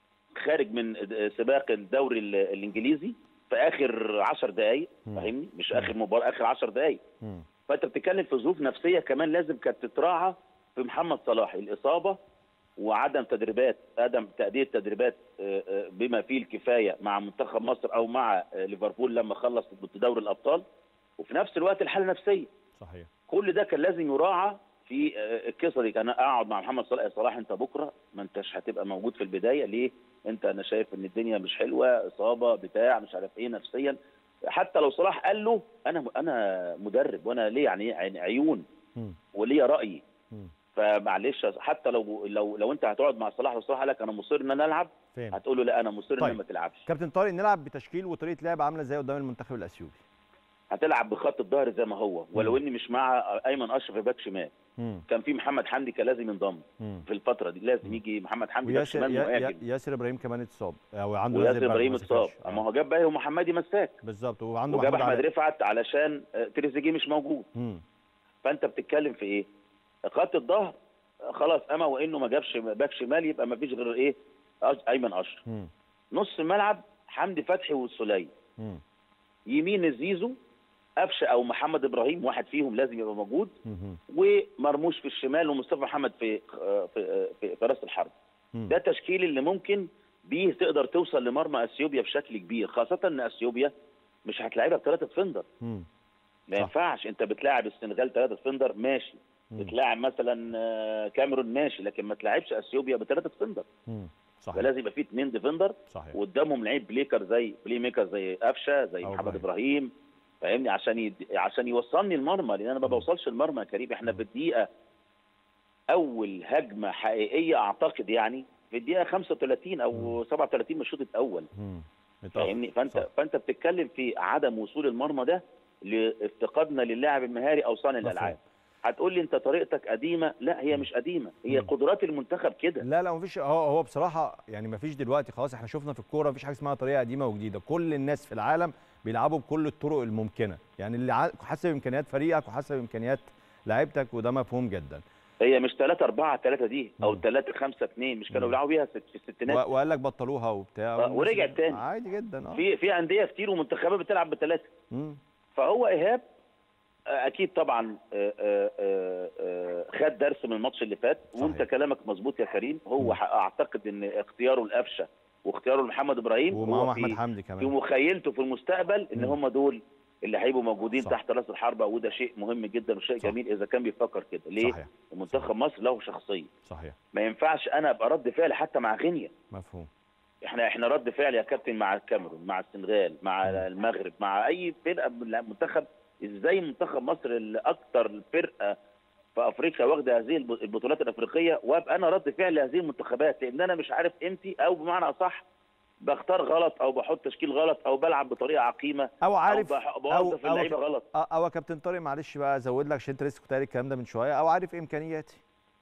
خارج من آه، سباق الدوري ال- الانجليزي في اخر 10 دقائق مم. فاهمني مش اخر مباراه اخر 10 دقائق مم. فانت بتتكلم في ظروف نفسيه كمان لازم كانت تتراعى في محمد صلاح الاصابه وعدم تدريبات عدم تاديه تدريبات آه، آه، بما فيه الكفايه مع منتخب مصر او مع آه، ليفربول لما خلص دوري الابطال وفي نفس الوقت الحاله النفسيه صحيح كل ده كان لازم يراعى في آه، القصه دي انا اقعد مع محمد صلاح يا صلاح انت بكره ما انتش هتبقى موجود في البدايه ليه؟ انت انا شايف ان الدنيا مش حلوه اصابه بتاع مش عارف ايه نفسيا حتى لو صلاح قال له انا انا مدرب وانا ليه يعني يعني عيون مم. وليا رايي مم. فمعلش حتى لو لو لو انت هتقعد مع صلاح لو صلاح قال لك انا مصر ان انا العب فين هتقول له لا انا مصر ان طيب. أنا ما تلعبش كابتن طارق نلعب بتشكيل وطريقه لعب عامله ازاي قدام المنتخب الاثيوبي هتلعب بخط الظهر زي ما هو ولو اني مش مع ايمن اشرف باك شمال مم. كان في محمد حمدي كان لازم ينضم مم. في الفتره دي لازم يجي محمد حمدي باك وياسر شمال يا- يا- مهاجم ياسر ابراهيم كمان اتصاب او عنده وياسر نازل بعد ابراهيم ما اتصاب سافرش. اما آه. هو جاب باهي ومحمدي مساك بالظبط وعنده وجاب محمود احمد علاء رفعت علشان آه، تريزيجيه مش موجود مم. فانت بتتكلم في ايه؟ خط الظهر آه، خلاص اما وانه ما جابش باك شمال يبقى ما فيش غير ايه؟ أش- ايمن اشرف مم. نص الملعب حمدي فتحي والسليم مم. يمين زيزو قفشه او محمد ابراهيم واحد فيهم لازم يبقى موجود مم. ومرموش في الشمال ومصطفى محمد في آه، في آه، في, في راس الحرب مم. ده التشكيل اللي ممكن بيه تقدر توصل لمرمى اثيوبيا بشكل كبير خاصه ان اثيوبيا مش هتلاعبها بثلاثه فندر مم. ما صح. ينفعش انت بتلاعب السنغال ثلاثه فندر ماشي مم. بتلاعب مثلا آه، كاميرون ماشي لكن ما تلاعبش اثيوبيا بثلاثه فندر مم. صحيح فلازم يبقى في اثنين ديفندر صحيح وقدامهم لعيب بليكر زي بلاي ميكر زي قفشه زي أو محمد إبراهيم. ابراهيم فاهمني عشان يد... عشان يوصلني المرمى لان انا ما مم. بوصلش المرمى يا كريم احنا مم. في الدقيقه اول هجمه حقيقيه اعتقد يعني في الدقيقه 35 او 37 من الشوط الاول مم. متأخر. فاهمني فانت صح. فانت بتتكلم في عدم وصول المرمى ده لافتقادنا للاعب المهاري او صانع مفهوم. الالعاب هتقول لي انت طريقتك قديمه لا هي مش قديمه هي مم. قدرات المنتخب كده لا لا مفيش هو هو بصراحه يعني مفيش دلوقتي خلاص احنا شفنا في الكوره مفيش حاجه اسمها طريقه قديمه وجديده كل الناس في العالم بيلعبوا بكل الطرق الممكنه يعني اللي ع- حسب امكانيات فريقك وحسب امكانيات لعيبتك وده مفهوم جدا هي مش 3 4 3 دي او مم. 3 5 2 مش كانوا مم. بيلعبوا بيها ست- في الستينات و- وقال لك بطلوها وبتاع آه، والناس- ورجعت تاني. عادي جدا اه في في انديه كتير ومنتخبات بتلعب بثلاثه مم. فهو ايهاب آه، اكيد طبعا آه، آه، آه، آه، خد درس من الماتش اللي فات صحيح. وانت كلامك مظبوط يا كريم هو مم. ح- اعتقد ان اختياره لقفشه واختياره لمحمد ابراهيم ومعاهم هو احمد في حمدي في كمان مخيلته في المستقبل ان مم. هم دول اللي هيبقوا موجودين صح. تحت راس الحربه وده شيء مهم جدا وشيء صح. جميل اذا كان بيفكر كده ليه؟ صحيح منتخب مصر له شخصيه صحيح ما ينفعش انا ابقى رد فعل حتى مع غينيا مفهوم احنا احنا رد فعل يا كابتن مع الكاميرون مع السنغال مع مم. المغرب مع اي فرقه من المنتخب ازاي منتخب مصر اللي اكتر فرقه ف- في افريقيا واخده هذه الب- البطولات الافريقيه وابقى انا رد فعل لهذه المنتخبات لان انا مش عارف امتى او بمعنى اصح بختار غلط او بحط تشكيل غلط او بلعب بطريقه عقيمه او عارف او بح- او بوظف او اللعيبه غلط أو- او يا كابتن طارق معلش بقى ازود لك عشان انت لسه كنت قايل الكلام ده من شويه او عارف امكانياتي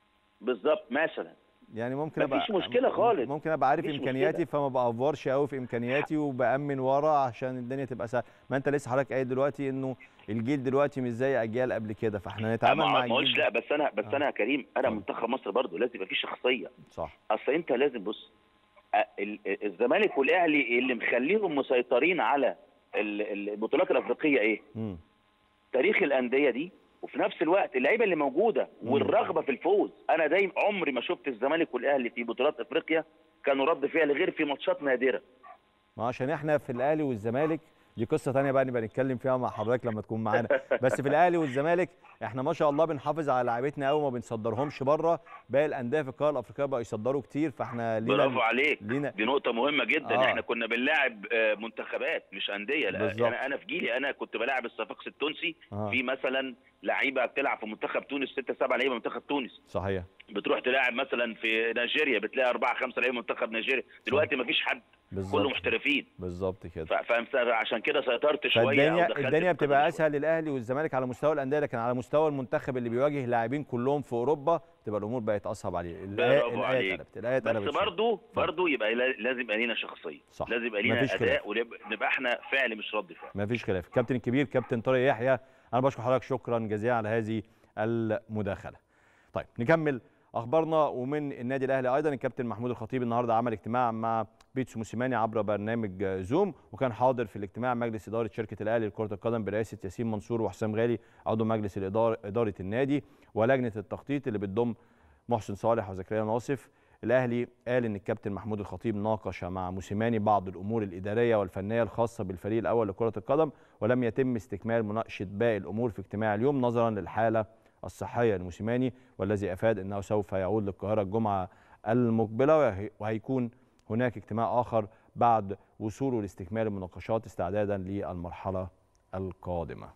بالظبط مثلا يعني ممكن ابقى مفيش مشكلة خالص. ممكن ابقى عارف مفيش امكانياتي مشكلة. فما بافورش قوي في امكانياتي وبامن ورا عشان الدنيا تبقى سهله ما انت لسه حضرتك قايل دلوقتي انه الجيل دلوقتي مش زي اجيال قبل كده فاحنا نتعامل ما مع ما قلتش الجيل لا بس انا بس آه. انا يا كريم انا آه. منتخب مصر برضه لازم يبقى فيه شخصيه صح اصل انت لازم بص أ- ال- الزمالك والاهلي اللي مخليهم مسيطرين على ال- البطولات الافريقيه ايه؟ امم تاريخ الانديه دي وفي نفس الوقت اللعيبه اللي موجوده مم. والرغبه في الفوز انا دايما عمري ما شفت الزمالك والاهلي في بطولات افريقيا كانوا رد فعل غير في ماتشات نادره ما عشان احنا في الاهلي والزمالك دي قصه تانية بقى نبقى نتكلم فيها مع حضرتك لما تكون معانا بس في الاهلي والزمالك احنا ما شاء الله بنحافظ على لعيبتنا قوي وما بنصدرهمش بره باقي الانديه في القاره الافريقيه بقوا يصدروا كتير فاحنا لينا برافو عليك لينا دي نقطة مهمة جدا آه. آه. احنا كنا بنلاعب آه، منتخبات مش أندية لا بالظبط. انا انا في جيلي انا كنت بلاعب الصفاقس التونسي آه. في مثلا لعيبة بتلعب في منتخب تونس ستة سبعة لعيبة منتخب تونس صحيح بتروح تلاعب مثلا في نيجيريا بتلاقي أربعة خمسة لعيبة منتخب نيجيريا دلوقتي ما فيش حد كله بالظبط محترفين بالظبط كده ف- فأنت عشان كده سيطرت شوية أو فالدنيا دخلت الدنيا في بتبقى القضية شوية. اسهل للاهلي والزمالك على مستوى الانديه لكن على مستوى المنتخب اللي بيواجه لاعبين كلهم في اوروبا تبقى الامور بقت اصعب عليه الآية- برافو الايه عليك. اتقلبت الايه اتقلبت بس شوية. برضه برضه يبقى لا- لازم يبقى لينا شخصية صح. لازم يبقى لينا مفيش خلاف. أداء ونبقى احنا فعل مش رد فعل ما فيش خلاف الكابتن الكبير كابتن طارق يحيى انا بشكر حضرتك شكرا جزيلا على هذه المداخله طيب نكمل اخبارنا ومن النادي الاهلي ايضا الكابتن محمود الخطيب النهارده عمل اجتماع مع بيتسو موسيماني عبر برنامج زوم وكان حاضر في الاجتماع مجلس اداره شركه الاهلي لكره القدم برئاسه ياسين منصور وحسام غالي عضو مجلس الاداره اداره النادي ولجنه التخطيط اللي بتضم محسن صالح وزكريا ناصف الاهلي قال ان الكابتن محمود الخطيب ناقش مع موسيماني بعض الامور الاداريه والفنيه الخاصه بالفريق الاول لكره القدم ولم يتم استكمال مناقشه باقي الامور في اجتماع اليوم نظرا للحاله الصحيه لموسيماني والذي افاد انه سوف يعود للقاهره الجمعه المقبله وهي- وهيكون هناك اجتماع اخر بعد وصوله لاستكمال المناقشات استعدادا للمرحله القادمه.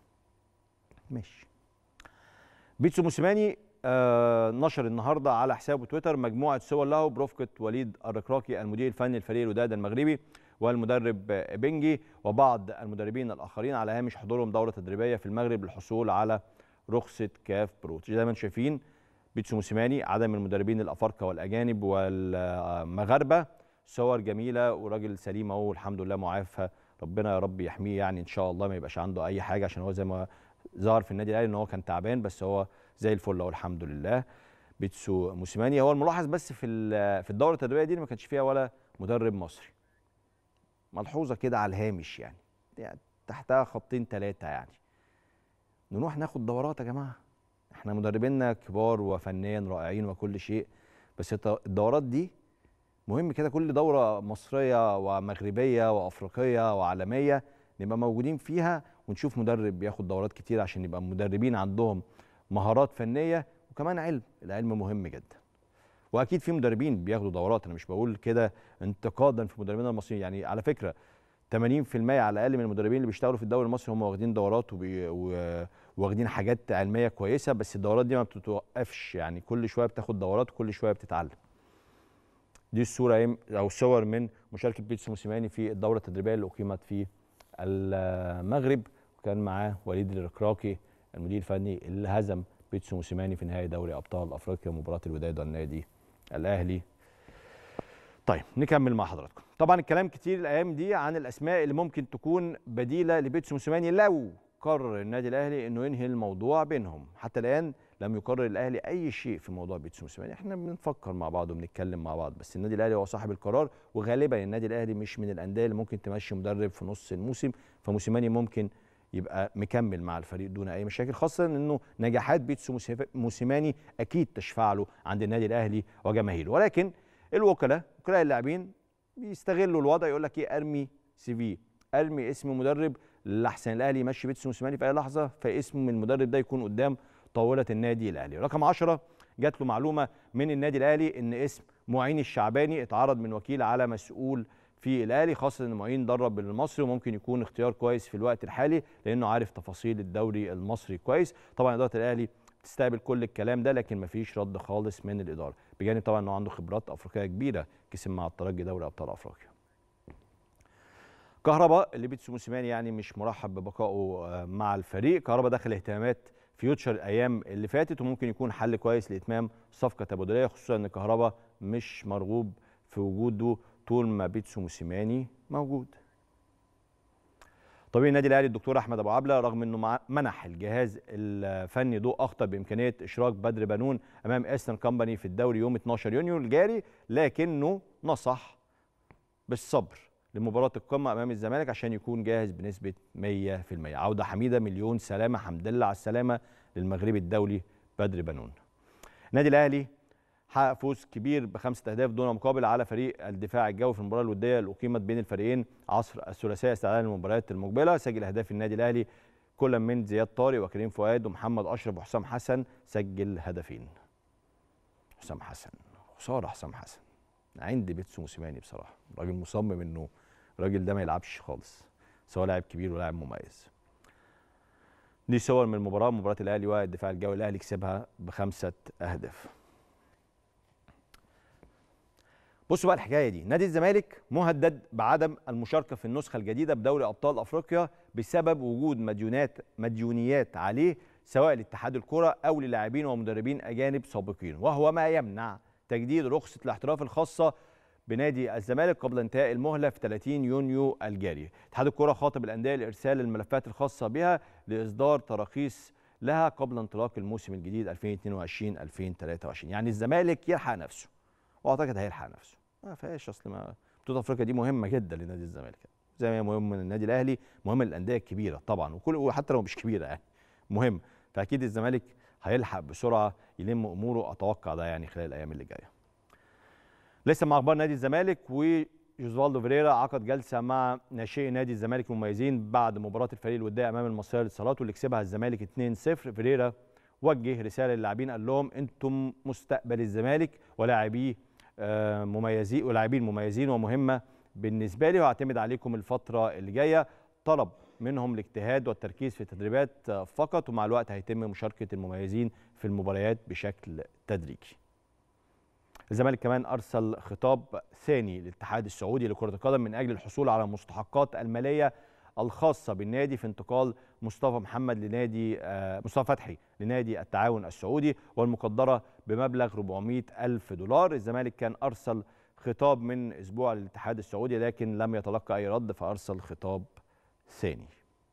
ماشي. بيتسو موسيماني آه نشر النهارده على حسابه تويتر مجموعه صور له برفقه وليد الركراكي المدير الفني لفريق الوداد المغربي والمدرب آه، بنجي وبعض المدربين الاخرين على هامش حضورهم دوره تدريبيه في المغرب للحصول على رخصه كاف برو زي ما انتم شايفين بيتسو موسيماني عدم المدربين الافارقه والاجانب والمغاربه صور جميله وراجل سليم اهو الحمد لله معافى ربنا يا رب يحميه يعني ان شاء الله ما يبقاش عنده اي حاجه عشان هو زي ما ظهر في النادي الاهلي ان هو كان تعبان بس هو زي الفل اهو الحمد لله بيتسو موسيماني هو الملاحظ بس في ال- في الدوره التدريبيه دي إن ما كانش فيها ولا مدرب مصري ملحوظه كده على الهامش يعني يعني تحتها خطين ثلاثه يعني نروح ناخد دورات يا جماعه احنا مدربينا كبار وفنيا رائعين وكل شيء بس الت- الدورات دي مهم كده كل دوره مصريه ومغربيه وافريقيه وعالميه نبقى موجودين فيها ونشوف مدرب بياخد دورات كتير عشان يبقى مدربين عندهم مهارات فنيه وكمان علم العلم مهم جدا واكيد في مدربين بياخدوا دورات انا مش بقول كده انتقادا في مدربينا المصريين يعني على فكره 80% على الاقل من المدربين اللي بيشتغلوا في الدوري المصري هم واخدين دورات وبي- و- واخدين حاجات علميه كويسه بس الدورات دي ما بتتوقفش يعني كل شويه بتاخد دورات وكل شويه بتتعلم دي الصوره يم- او صور من مشاركه بيتسو موسيماني في الدوره التدريبيه اللي اقيمت في المغرب وكان معاه وليد الركراكي المدير الفني اللي هزم بيتسو موسيماني في نهائي دوري ابطال افريقيا مباراه الوداد والنادي الاهلي طيب نكمل مع حضراتكم طبعا الكلام كتير الايام دي عن الاسماء اللي ممكن تكون بديله لبيتسو موسيماني لو قرر النادي الاهلي انه ينهي الموضوع بينهم حتى الان لم يقرر الاهلي اي شيء في موضوع بيتسو موسيماني احنا بنفكر مع بعض وبنتكلم مع بعض بس النادي الاهلي هو صاحب القرار وغالبا النادي الاهلي مش من الانديه اللي ممكن تمشي مدرب في نص الموسم فموسيماني ممكن يبقى مكمل مع الفريق دون اي مشاكل خاصه انه نجاحات بيتسو موسيف- موسيماني اكيد تشفع له عند النادي الاهلي وجماهيره ولكن الوكلاء وكلاء اللاعبين بيستغلوا الوضع يقول لك ايه ارمي سي في ارمي اسم مدرب لاحسن الاهلي يمشي بيتسو موسيماني في اي لحظه فاسم المدرب ده يكون قدام طاوله النادي الاهلي رقم 10 جات له معلومه من النادي الاهلي ان اسم معين الشعباني اتعرض من وكيل على مسؤول في الاهلي خاصه ان معين درب المصري وممكن يكون اختيار كويس في الوقت الحالي لانه عارف تفاصيل الدوري المصري كويس طبعا اداره الاهلي تستقبل كل الكلام ده لكن مفيش رد خالص من الاداره بجانب طبعا انه عنده خبرات افريقيه كبيره كسب مع الترجي دوري ابطال افريقيا كهربا اللي بيتسو موسيماني يعني مش مرحب ببقائه آه، مع الفريق كهربا دخل اهتمامات فيوتشر الايام اللي فاتت وممكن يكون حل كويس لاتمام صفقه تبادليه خصوصا ان كهربا مش مرغوب في وجوده طول ما بيتسو موسيماني موجود طبيب النادي الاهلي الدكتور احمد ابو عبله رغم انه مع- منح الجهاز الفني ضوء اخطر بامكانيه اشراك بدر بنون امام ايسترن كومباني في الدوري يوم 12 يونيو الجاري لكنه نصح بالصبر لمباراه القمه امام الزمالك عشان يكون جاهز بنسبه 100% عوده حميده مليون سلامه حمد لله على السلامه للمغربي الدولي بدر بنون النادي الاهلي حقق فوز كبير بخمسة أهداف دون مقابل على فريق الدفاع الجوي في المباراة الودية اللي أقيمت بين الفريقين عصر الثلاثاء استعدادا للمباريات المقبلة سجل أهداف النادي الأهلي كل من زياد طارق وكريم فؤاد ومحمد أشرف وحسام حسن سجل هدفين حسام حسن خسارة حسام حسن عندي بيتسو موسيماني بصراحة راجل مصمم إنه الراجل ده ما يلعبش خالص سواء لاعب كبير ولاعب مميز دي صور من المباراة مباراة الأهلي والدفاع الجوي الأهلي كسبها بخمسة أهداف بصوا بقى الحكايه دي نادي الزمالك مهدد بعدم المشاركه في النسخه الجديده بدوري ابطال افريقيا بسبب وجود مديونات مديونيات عليه سواء لاتحاد الكره او للاعبين ومدربين اجانب سابقين وهو ما يمنع تجديد رخصه الاحتراف الخاصه بنادي الزمالك قبل انتهاء المهله في 30 يونيو الجاري اتحاد الكره خاطب الانديه لارسال الملفات الخاصه بها لاصدار تراخيص لها قبل انطلاق الموسم الجديد 2022 2023 يعني الزمالك يلحق نفسه واعتقد هيلحق نفسه ما فيهاش اصل ما بطوله افريقيا دي مهمه جدا لنادي الزمالك زي ما هي مهم للنادي الاهلي مهم للانديه الكبيره طبعا وكل وحتى لو مش كبيره يعني مهم فاكيد الزمالك هيلحق بسرعه يلم اموره اتوقع ده يعني خلال الايام اللي جايه لسه مع اخبار نادي الزمالك وجوزفالدو فيريرا عقد جلسه مع ناشئي نادي الزمالك المميزين بعد مباراه الفريق الوديه امام المصريه للاتصالات واللي كسبها الزمالك 2-0 فيريرا وجه رساله للاعبين قال لهم انتم مستقبل الزمالك ولاعبيه آه، مميزين ولاعبين مميزين ومهمه بالنسبه لي وهعتمد عليكم الفتره اللي جايه طلب منهم الاجتهاد والتركيز في التدريبات آه، فقط ومع الوقت هيتم مشاركه المميزين في المباريات بشكل تدريجي الزمالك كمان ارسل خطاب ثاني للاتحاد السعودي لكره القدم من اجل الحصول على المستحقات الماليه الخاصه بالنادي في انتقال مصطفى محمد لنادي آه، مصطفى فتحي لنادي التعاون السعودي والمقدره بمبلغ 400 الف دولار الزمالك كان ارسل خطاب من اسبوع للاتحاد السعودي لكن لم يتلقى اي رد فارسل خطاب ثاني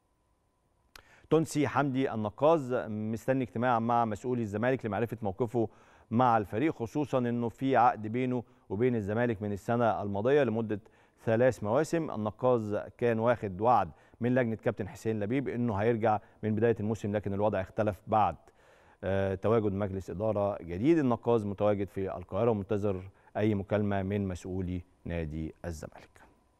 تونسي حمدي النقاز مستني اجتماع مع مسؤولي الزمالك لمعرفه موقفه مع الفريق خصوصا انه في عقد بينه وبين الزمالك من السنه الماضيه لمده ثلاث مواسم النقاز كان واخد وعد من لجنه كابتن حسين لبيب انه هيرجع من بدايه الموسم لكن الوضع اختلف بعد آه، تواجد مجلس اداره جديد النقاز متواجد في القاهره ومنتظر اي مكالمه من مسؤولي نادي الزمالك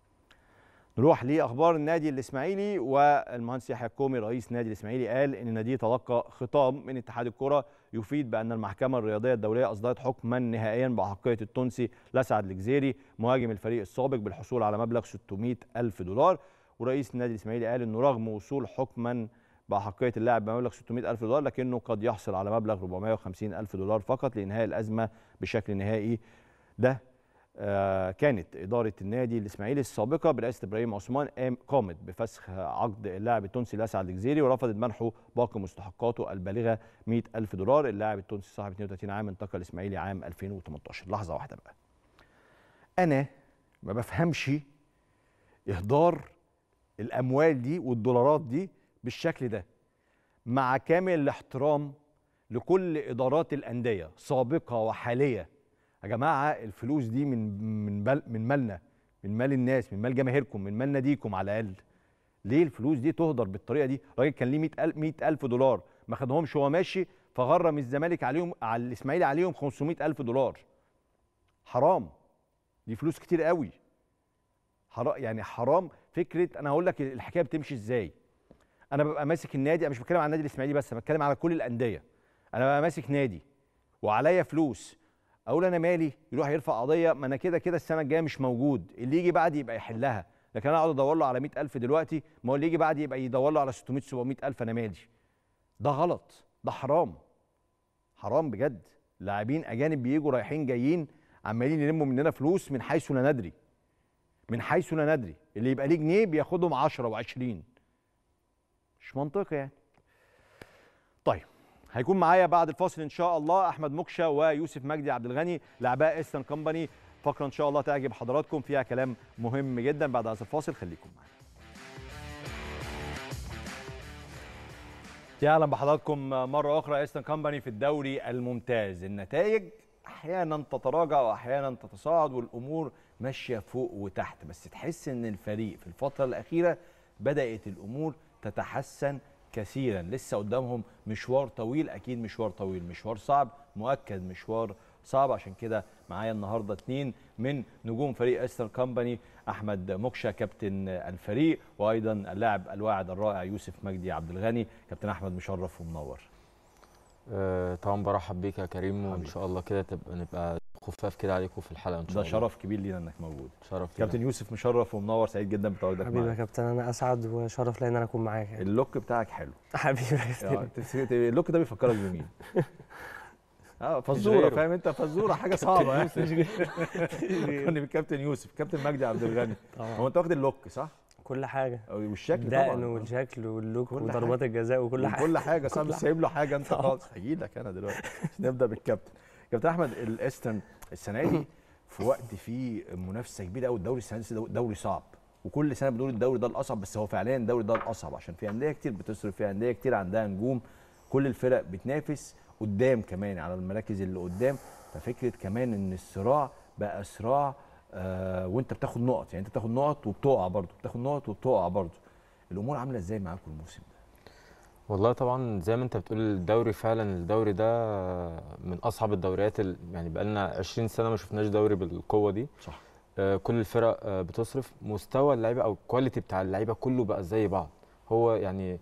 نروح لاخبار النادي الاسماعيلي والمهندس يحيى الكومي رئيس نادي الاسماعيلي قال ان النادي تلقى خطاب من اتحاد الكره يفيد بان المحكمه الرياضيه الدوليه اصدرت حكما نهائيا باحقيه التونسي لسعد الجزيري مهاجم الفريق السابق بالحصول على مبلغ 600 الف دولار ورئيس النادي الاسماعيلي قال انه رغم وصول حكما باحقيه اللاعب بمبلغ 600 الف دولار لكنه قد يحصل على مبلغ 450 الف دولار فقط لانهاء الازمه بشكل نهائي ده آه، كانت إدارة النادي الإسماعيلي السابقة برئاسة إبراهيم عثمان قام- قامت بفسخ عقد اللاعب التونسي الأسعد الجزيري ورفضت منحه باقي مستحقاته البالغة 100 ألف دولار اللاعب التونسي صاحب 32 عام انتقل الإسماعيلي عام 2018 لحظة واحدة بقى أنا ما بفهمش إهدار الأموال دي والدولارات دي بالشكل ده مع كامل الاحترام لكل إدارات الأندية سابقة وحالية يا جماعه الفلوس دي من من بل من مالنا من مال الناس من مال جماهيركم من مال ناديكم على الاقل ليه الفلوس دي تهدر بالطريقه دي راجل كان ليه 100000 100000 دولار ما خدهمش وهو ماشي فغرم الزمالك عليهم على الاسماعيلي عليهم 500000 دولار حرام دي فلوس كتير قوي حرام يعني حرام فكره انا هقول لك الحكايه بتمشي ازاي انا ببقى ماسك النادي انا مش بتكلم عن النادي الاسماعيلي بس انا بتكلم على كل الانديه انا ببقى ماسك نادي وعليا فلوس اقول انا مالي يروح يرفع قضيه ما انا كده كده السنه الجايه مش موجود اللي يجي بعدي يبقى يحلها لكن انا اقعد ادور له على 100000 دلوقتي ما هو اللي يجي بعدي يبقى يدور له على 600 700000 انا مالي ده غلط ده حرام حرام بجد لاعبين اجانب بيجوا رايحين جايين عمالين يلموا مننا فلوس من حيث لا ندري من حيث لا ندري اللي يبقى ليه جنيه بياخدهم 10 و20 مش منطقي يعني طيب هيكون معايا بعد الفاصل ان شاء الله احمد مكشه ويوسف مجدي عبد الغني لاعباء ايسترن كومباني فقره ان شاء الله تعجب حضراتكم فيها كلام مهم جدا بعد هذا الفاصل خليكم معانا يا اهلا بحضراتكم مره اخرى ايسترن كومباني في الدوري الممتاز النتائج احيانا تتراجع واحيانا تتصاعد والامور ماشيه فوق وتحت بس تحس ان الفريق في الفتره الاخيره بدات الامور تتحسن كثيرا لسه قدامهم مشوار طويل اكيد مشوار طويل مشوار صعب مؤكد مشوار صعب عشان كده معايا النهارده اتنين من نجوم فريق استر كومباني احمد مكشه كابتن الفريق وايضا اللاعب الواعد الرائع يوسف مجدي عبد الغني كابتن احمد مشرف ومنور آه، طبعا برحب بيك يا كريم وان حبيبي. شاء الله كده تبقى نبقى خفاف كده عليكم في الحلقه ان شاء ده الله شرف كبير لينا انك موجود شرف كابتن لينا. يوسف مشرف ومنور سعيد جدا بتواجدك حبيبي يا معايا كابتن انا اسعد وشرف لي ان انا اكون معاك يعني. اللوك بتاعك حلو حبيبي يا يعني كابتن تفس- اللوك ده بيفكرك بمين؟ اه فزوره غيره. فاهم انت فزوره حاجه صعبه يعني فكرني بالكابتن يوسف كابتن مجدي عبد الغني هو طبعا انت واخد اللوك صح؟ كل حاجه والشكل طبعا الدقن والشكل واللوك كل وضربات الجزاء وكل حاجه كل حاجه صح كل مش حاجة. سايب له حاجه انت طبعا. خالص هجي لك انا دلوقتي نبدا بالكابتن كابتن احمد الاسترن السنه دي في وقت فيه منافسه كبيره قوي الدوري السنه دي دوري صعب وكل سنه بنقول الدوري ده الاصعب بس هو فعليا الدوري ده الاصعب عشان في انديه كتير بتصرف في انديه كتير عندها نجوم كل الفرق بتنافس قدام كمان على المراكز اللي قدام ففكره كمان ان الصراع بقى صراع آه وانت بتاخد نقط يعني انت بتاخد نقط وبتقع برضه بتاخد نقط وبتقع برضه الامور عامله ازاي معاكم الموسم ده والله طبعا زي ما انت بتقول الدوري فعلا الدوري ده من اصعب الدوريات ال- يعني بقالنا 20 سنه ما شفناش دوري بالقوه دي صح آه، كل الفرق آه، بتصرف مستوى اللعيبه او الكواليتي بتاع اللعيبه كله بقى زي بعض هو يعني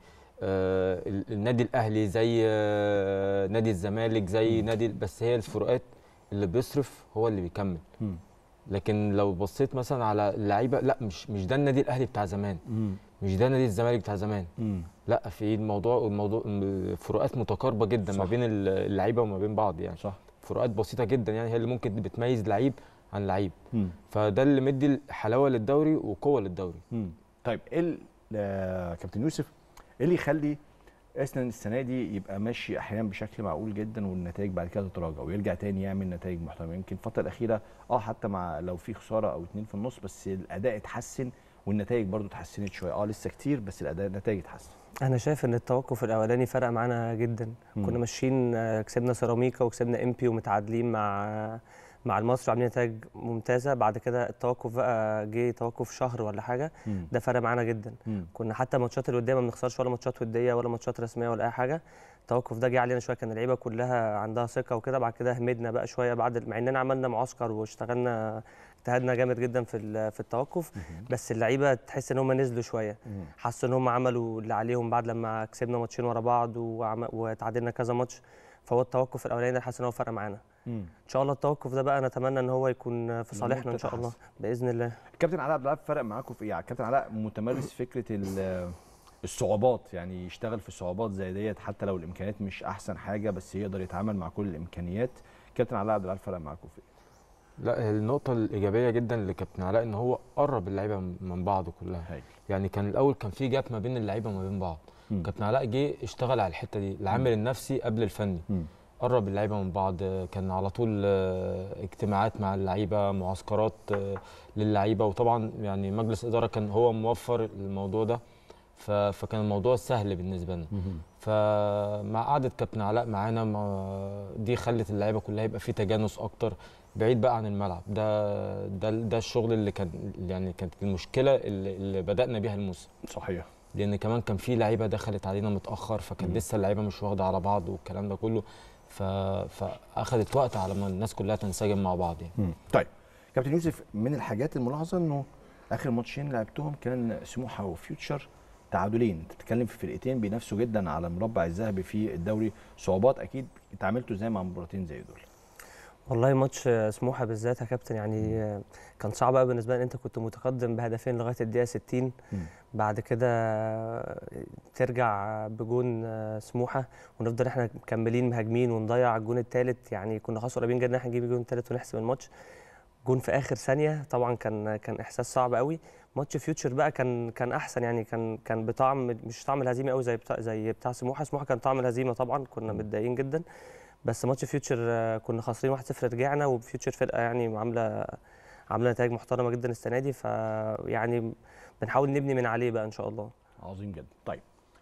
آه، ال- النادي الاهلي زي آه، نادي الزمالك زي نادي بس هي الفروقات اللي بيصرف هو اللي بيكمل مم. لكن لو بصيت مثلا على اللعيبه لا مش مش ده النادي الاهلي بتاع زمان مم. مش ده نادي الزمالك بتاع زمان مم. لا في الموضوع الموضوع الفروقات متقاربه جدا ما صح. بين اللعيبه وما بين بعض يعني صح فروقات بسيطه جدا يعني هي اللي ممكن بتميز لعيب عن لعيب مم. فده اللي مدي حلاوه للدوري وقوه للدوري مم. طيب ايه ال- آه، كابتن يوسف ايه اللي يخلي ارسنال السنه دي يبقى ماشي احيانا بشكل معقول جدا والنتائج بعد كده تتراجع ويرجع تاني يعمل نتائج محترمه يمكن الفتره الاخيره اه حتى مع لو في خساره او اتنين في النص بس الاداء اتحسن والنتائج برضو اتحسنت شويه اه لسه كتير بس الاداء النتائج اتحسن انا شايف ان التوقف الاولاني فرق معانا جدا مم. كنا ماشيين آه، كسبنا سيراميكا وكسبنا امبي ومتعادلين مع مع المصري وعاملين نتائج ممتازه بعد كده التوقف بقى جه توقف شهر ولا حاجه مم. ده فرق معانا جدا مم. كنا حتى ماتشات اللي قدام ما بنخسرش ولا ماتشات وديه ولا ماتشات رسميه ولا اي حاجه التوقف ده جه علينا شويه كان اللعيبه كلها عندها ثقه وكده بعد كده همدنا بقى شويه بعد مع اننا عملنا معسكر واشتغلنا اجتهدنا جامد جدا في ال- في التوقف بس اللعيبه تحس ان هم نزلوا شويه مم. حسوا ان هم عملوا اللي عليهم بعد لما كسبنا ماتشين ورا بعض وعم- وتعادلنا كذا ماتش فهو التوقف الاولاني ده حاسس ان هو فرق معانا مم. ان شاء الله التوقف ده بقى نتمنى ان هو يكون في الأمور صالحنا ان شاء الله تتحسن. باذن الله كابتن علاء عبد الوهاب فرق معاكم في ايه؟ يعني كابتن علاء متمرس في فكره ال- الصعوبات يعني يشتغل في صعوبات زي ديت حتى لو الامكانيات مش احسن حاجه بس يقدر يتعامل مع كل الامكانيات كابتن علاء عبد الوهاب فرق معاكم في ايه؟ لا النقطه الايجابيه جدا لكابتن علاء ان هو قرب اللعيبه من بعض كلها هايل يعني كان الاول كان في جاب ما بين اللعيبه وما بين بعض مم. كابتن علاء جه اشتغل على الحته دي العامل النفسي قبل الفني مم. قرب اللعيبه من بعض كان على طول آه، اجتماعات مع اللعيبه معسكرات آه، للعيبه وطبعا يعني مجلس اداره كان هو موفر الموضوع ده ف- فكان الموضوع سهل بالنسبه لنا مم. فمع قعده كابتن علاء معانا ما- دي خلت اللعيبه كلها يبقى في تجانس اكتر بعيد بقى عن الملعب ده ده ده الشغل اللي كان يعني كانت المشكله اللي, اللي بدانا بيها الموسم صحيح لان كمان كان في لعيبه دخلت علينا متاخر فكان مم. لسه اللعيبه مش واخده على بعض والكلام ده كله ف... فاخدت وقت على ما الناس كلها تنسجم مع بعض يعني مم. طيب كابتن يوسف من الحاجات الملاحظه انه اخر ماتشين لعبتهم كان سموحه وفيوتشر تعادلين انت بتتكلم في فرقتين بينافسوا جدا على المربع الذهبي في الدوري صعوبات اكيد اتعاملتوا ازاي مع مباراتين زي دول والله ماتش سموحه بالذات يا كابتن يعني آه، كان صعب قوي بالنسبه لي انت كنت متقدم بهدفين لغايه الدقيقه 60 مم. بعد كده آه، ترجع بجون آه، سموحه ونفضل احنا مكملين مهاجمين ونضيع الجون الثالث يعني كنا خلاص قريبين جدا ان احنا نجيب الجون الثالث ونحسم الماتش جون في اخر ثانيه طبعا كان كان احساس صعب قوي ماتش فيوتشر بقى كان كان احسن يعني كان كان بطعم مش طعم الهزيمه قوي زي بتاع زي بتاع سموحه سموحه كان طعم الهزيمه طبعا كنا متضايقين جدا بس ماتش فيوتشر آه، كنا خاسرين 1-0 رجعنا وفيوتشر فرقه يعني عامله عامله نتائج محترمه جدا السنه دي فيعني بنحاول نبني من عليه بقى ان شاء الله عظيم جدا طيب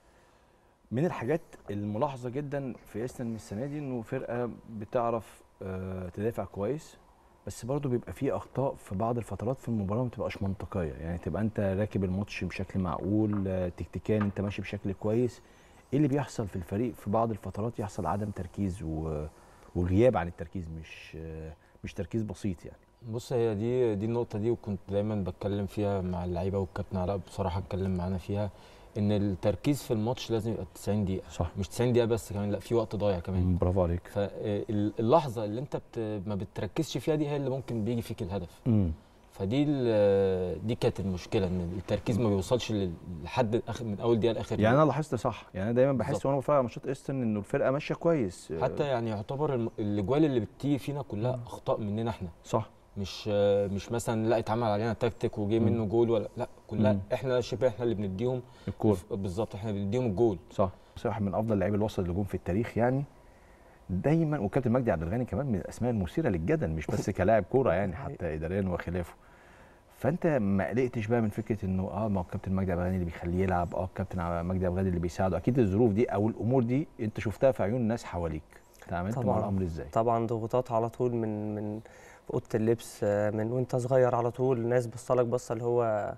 من الحاجات الملاحظه جدا في اسنان السنه دي انه فرقه بتعرف آه، تدافع كويس بس برضه بيبقى فيه اخطاء في بعض الفترات في المباراه ما بتبقاش منطقيه يعني تبقى انت راكب الماتش بشكل معقول آه، تكتيكيا انت ماشي بشكل كويس ايه اللي بيحصل في الفريق في بعض الفترات يحصل عدم تركيز و... وغياب عن التركيز مش آه، مش تركيز بسيط يعني بص هي دي دي النقطة دي وكنت دايما بتكلم فيها مع اللعيبة والكابتن علاء بصراحة اتكلم معانا فيها ان التركيز في الماتش لازم يبقى 90 دقيقة صح مش 90 دقيقة بس كمان لا في وقت ضايع كمان برافو عليك فاللحظة اللي انت بت ما بتركزش فيها دي هي اللي ممكن بيجي فيك الهدف امم فدي ال- دي كانت المشكلة ان التركيز ما بيوصلش لل- لحد آخر- من اول دقيقة لاخر يعني دقيقة. انا لاحظت صح يعني انا دايما بحس بالظبط. وانا بتفرج على ماتشات ايسترن انه الفرقه ماشيه كويس حتى يعني يعتبر الم- الاجوال اللي بتيجي فينا كلها اخطاء مننا احنا صح مش مش مثلا لا اتعمل علينا تكتيك وجه مم. منه جول ولا لا كلها مم. احنا شبه احنا اللي بنديهم الكوره بالظبط احنا اللي بنديهم الجول صح صح من افضل لعيبه الوسط اللي جم في التاريخ يعني دايما وكابتن مجدي عبد الغني كمان من الاسماء المثيره للجدل مش بس كلاعب كوره يعني حتى اداريا وخلافه فانت ما قلقتش بقى من فكره انه اه ما هو الكابتن مجدي عبد الغني اللي بيخليه يلعب اه الكابتن ع- مجدي عبد الغني اللي بيساعده اكيد الظروف دي او الامور دي انت شفتها في عيون الناس حواليك تعاملت مع طبعاً. الامر ازاي طبعا ضغوطات على طول من من في اوضه اللبس آه، من وانت صغير على طول الناس بصلك بصه اللي هو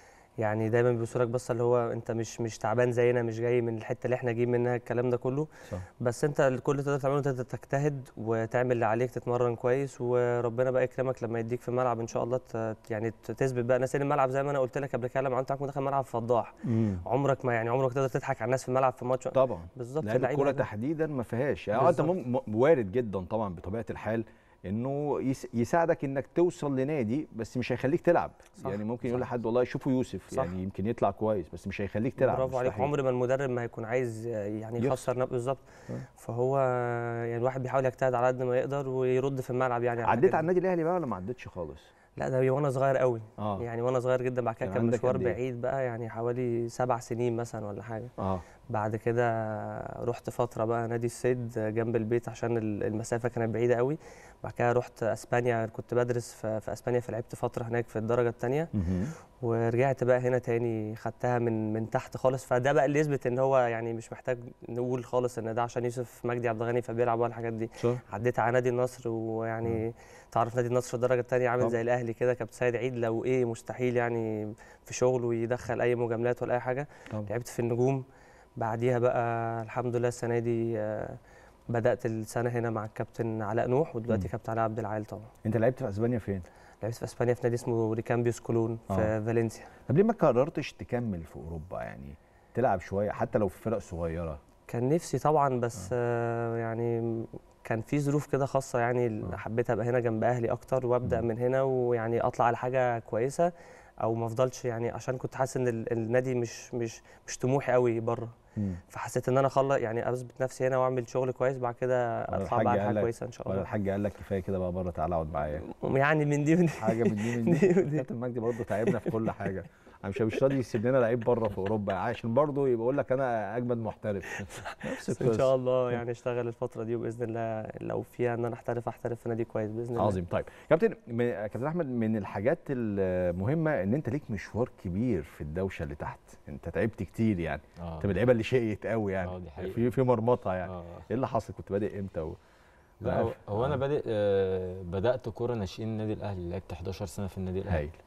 يعني دايما بيبصوا لك بصه اللي هو انت مش مش تعبان زينا مش جاي من الحته اللي احنا جايين منها الكلام ده كله صح بس انت كل اللي تقدر تعمله انت تجتهد وتعمل اللي عليك تتمرن كويس وربنا بقى يكرمك لما يديك في الملعب ان شاء الله ت- يعني ت- تثبت بقى ناس إن الملعب زي ما انا قلت لك قبل كده لما عملت معاك مدخل ملعب فضاح امم عمرك ما يعني عمرك تقدر تضحك على الناس في الملعب في ماتش طبعا بالظبط لعيب اللعيبة الكوره ده. تحديدا ما فيهاش يعني آه، انت بالظبط. مم- م- وارد جدا طبعا بطبيعه الحال انه يس- يساعدك انك توصل لنادي بس مش هيخليك تلعب صح، يعني ممكن يقول صح. لحد والله شوفوا يوسف صح. يعني يمكن يطلع كويس بس مش هيخليك تلعب برافو عليك مستحيل. عمر ما المدرب ما هيكون عايز يعني يخسر. يخسر نفسه بالظبط آه. فهو يعني الواحد بيحاول يجتهد على قد ما يقدر ويرد في الملعب يعني على عديت الحاجات على دي. النادي الاهلي بقى ولا ما عدتش خالص لا ده وانا صغير قوي اه يعني وانا صغير جدا بعد كده كان كان عندك مشوار قد إيه؟ بعيد بقى يعني حوالي سبع سنين مثلا ولا حاجه اه بعد كده رحت فتره بقى نادي الصيد جنب البيت عشان ال- المسافه كانت بعيده قوي بعد كده رحت اسبانيا كنت بدرس في في اسبانيا فلعبت فتره هناك في الدرجه الثانيه مهم. ورجعت بقى هنا تاني خدتها من من تحت خالص فده بقى اللي يثبت ان هو يعني مش محتاج نقول خالص ان ده عشان يوسف مجدي عبد الغني فبيلعب ولا الحاجات دي صح عديت على نادي النصر ويعني تعرف نادي النصر في الدرجه الثانيه عامل طبعا. زي الاهلي كده كابتن سيد عيد لو ايه مستحيل يعني في شغل ويدخل اي مجاملات ولا اي حاجه طبعا. لعبت في النجوم بعديها بقى الحمد لله السنه دي آه، بدات السنه هنا مع الكابتن علاء نوح ودلوقتي مم. كابتن علاء عبد العال طبعا انت لعبت في اسبانيا فين لعبت في اسبانيا في نادي اسمه ريكامبيوس كولون في آه. فالنسيا طب ليه ما قررتش تكمل في اوروبا يعني تلعب شويه حتى لو في فرق صغيره كان نفسي طبعا بس آه يعني كان في ظروف كده خاصه يعني آه. حبيت ابقى هنا جنب اهلي اكتر وابدا مم. من هنا ويعني اطلع على حاجه كويسه او ما افضلش يعني عشان كنت حاسس ان ال- النادي مش مش مش طموحي قوي بره مم. فحسيت ان انا اخلص يعني اثبت نفسي هنا واعمل شغل كويس بعد كده ولا اطلع الحاج بقى على قال حاجه لك- كويسه ان شاء ولا الله الحاج قال لك كفايه كده بقى بره تعالى اقعد معايا يعني من دي من دي حاجه من دي من دي دي ودي. كابتن مجدي برضه تعبنا في كل حاجه انا مش مش راضي يسيب لنا لعيب بره في اوروبا عشان برضه يبقى يقول لك انا اجمد محترف نفس بس ان شاء الله يعني اشتغل الفتره دي وباذن الله لو فيها ان انا احترف احترف في نادي كويس باذن الله عظيم طيب كابتن من- كابتن احمد من الحاجات المهمه ان انت ليك مشوار كبير في الدوشه اللي تحت انت تعبت كتير يعني اه انت من اللعيبه اللي شقيت قوي يعني آه، دي حقيقة. في في مرمطه يعني آه. ايه اللي حصل كنت بادئ امتى و... لا هو, عارف. هو انا آه. بادئ آه بدات كوره ناشئين النادي الاهلي لعبت 11 سنه في النادي الاهلي هايل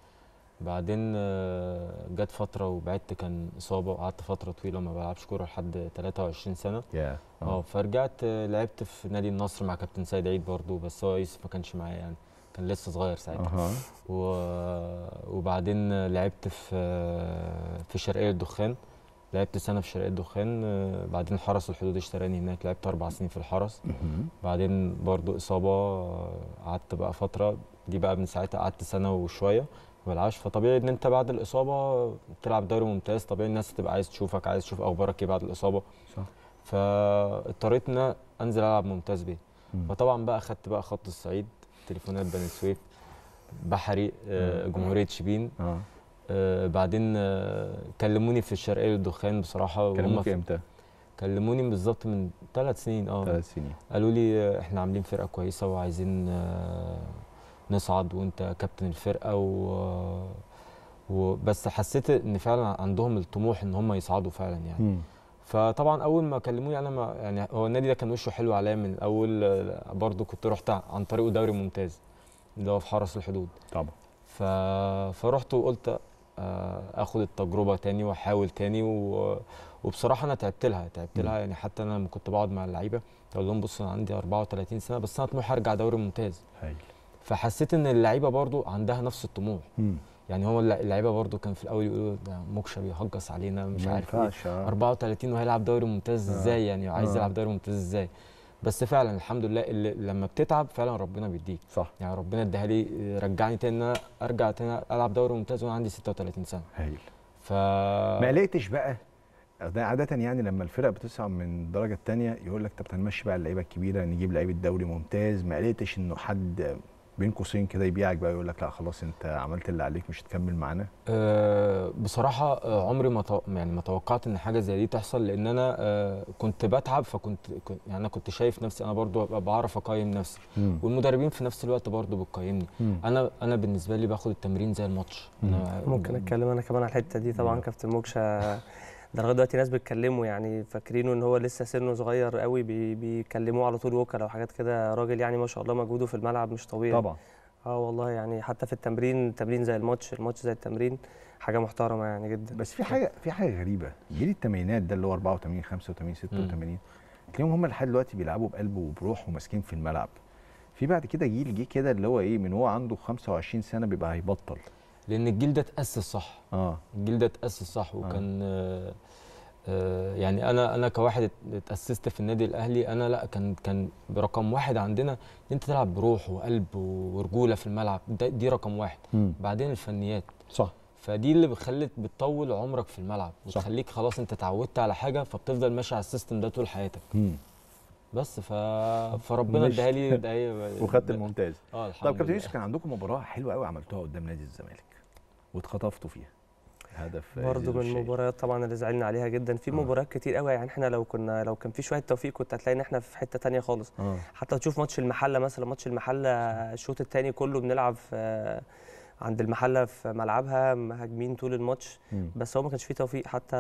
بعدين آه جت فتره وبعدت كان اصابه وقعدت فتره طويله ما بلعبش كوره لحد 23 سنه يا اه فرجعت آه لعبت في نادي النصر مع كابتن سيد عيد برضو بس هو يوسف ما كانش معايا يعني كان لسه صغير ساعتها اها و... وبعدين لعبت في في شرقية الدخان لعبت سنه في شرقيه الدخان آه، بعدين حرس الحدود اشتراني هناك لعبت اربع سنين في الحرس بعدين برضو اصابه آه، قعدت بقى فتره دي بقى من ساعتها قعدت سنه وشويه ما بلعبش فطبيعي ان انت بعد الاصابه تلعب دوري ممتاز طبيعي الناس تبقى عايز تشوفك عايز تشوف اخبارك ايه بعد الاصابه صح فاضطريت ان أنا انزل العب ممتاز بيه مم. فطبعا بقى خدت بقى خط الصعيد تليفونات بني سويف بحري آه، جمهوريه شبين اه آه، بعدين آه، كلموني في الشرقيه للدخان بصراحه وهم كلموك في- امتى؟ كلموني بالظبط من ثلاث سنين اه ثلاث سنين قالوا لي آه، احنا عاملين فرقه كويسه وعايزين آه، نصعد وانت كابتن الفرقه و وبس حسيت ان فعلا عندهم الطموح ان هم يصعدوا فعلا يعني مم. فطبعا اول ما كلموني انا ما يعني هو النادي ده كان وشه حلو عليا من الاول آه، برضو كنت رحت عن طريقه دوري ممتاز اللي هو في حرس الحدود طبعا ف... فرحت وقلت آه، اخد التجربه تاني واحاول تاني و... وبصراحه انا تعبت لها تعبت مم. لها يعني حتى انا لما كنت بقعد مع اللعيبه اقول لهم بص انا عندي 34 سنه بس انا طموحي ارجع دوري ممتاز هايل فحسيت ان اللعيبه برضو عندها نفس الطموح مم. يعني هو الل- اللعيبه برضو كان في الاول يقولوا ده موكشا بيهجص علينا مش ما عارف ايه ينفعش آه. 34 وهيلعب دوري ممتاز آه. ازاي يعني عايز آه. يلعب دوري ممتاز ازاي بس فعلا الحمد لله اللي لما بتتعب فعلا ربنا بيديك صح يعني ربنا اداها لي رجعني تاني ان انا ارجع تاني العب دوري ممتاز وانا عندي 36 سنه هايل ف ما قلقتش بقى ده عادة يعني لما الفرق بتصعد من الدرجة الثانية يقول لك طب هنمشي بقى اللعيبة الكبيرة نجيب لعيبة دوري ممتاز ما قلقتش انه حد بين قوسين كده يبيعك بقى يقول لك لا خلاص انت عملت اللي عليك مش هتكمل معانا آه، بصراحة آه، عمري ما تو- يعني ما توقعت ان حاجة زي دي تحصل لان انا آه، كنت بتعب فكنت كنت- يعني انا كنت شايف نفسي انا برضو أبقى بعرف اقيم نفسي والمدربين في نفس الوقت برضو بتقيمني مم. انا انا بالنسبة لي باخد التمرين زي الماتش انا ممكن اتكلم انا كمان على الحته دي طبعا كابتن موكشا ده لغايه دلوقتي ناس بتكلمه يعني فاكرينه ان هو لسه سنه صغير قوي بي بيكلموه على طول وكلاء وحاجات كده راجل يعني ما شاء الله مجهوده في الملعب مش طبيعي طبعا اه والله يعني حتى في التمرين التمرين زي الماتش الماتش زي التمرين حاجه محترمه يعني جدا بس في حاجة في حاجة غريبة جيل الثمانينات ده اللي هو 84 85 86 تلاقيهم هم لحد دلوقتي بيلعبوا بقلب وبروح وماسكين في الملعب في بعد كده جيل جه كده اللي هو ايه من هو عنده 25 سنة بيبقى هيبطل لان الجيل ده اتأسس صح اه الجيل ده اتأسس صح وكان آه. آه يعني انا انا كواحد ات- اتأسست في النادي الاهلي انا لا كان كان رقم واحد عندنا ان انت تلعب بروح وقلب ورجوله في الملعب ده دي رقم واحد مم. بعدين الفنيات صح فدي اللي بتخليك بتطول عمرك في الملعب صح. وتخليك خلاص انت اتعودت على حاجه فبتفضل ماشي على السيستم ده طول حياتك مم. بس ف... فربنا ماشي. اداها لي ده هي وخدت ده- الممتاز اه الحمد طب كابتن لله. يوسف كان عندكم مباراه حلوه قوي عملتوها قدام نادي الزمالك واتخطفتوا فيها هدف برضه عزيز من والشاي. المباريات طبعا اللي زعلنا عليها جدا في آه. مباريات كتير قوي يعني احنا لو كنا لو كان في شويه توفيق كنت هتلاقي ان احنا في حته تانية خالص اه حتى تشوف ماتش المحله مثلا ماتش المحله الشوط الثاني كله بنلعب في عند المحله في ملعبها مهاجمين طول الماتش مم. بس هو ما كانش فيه توفيق حتى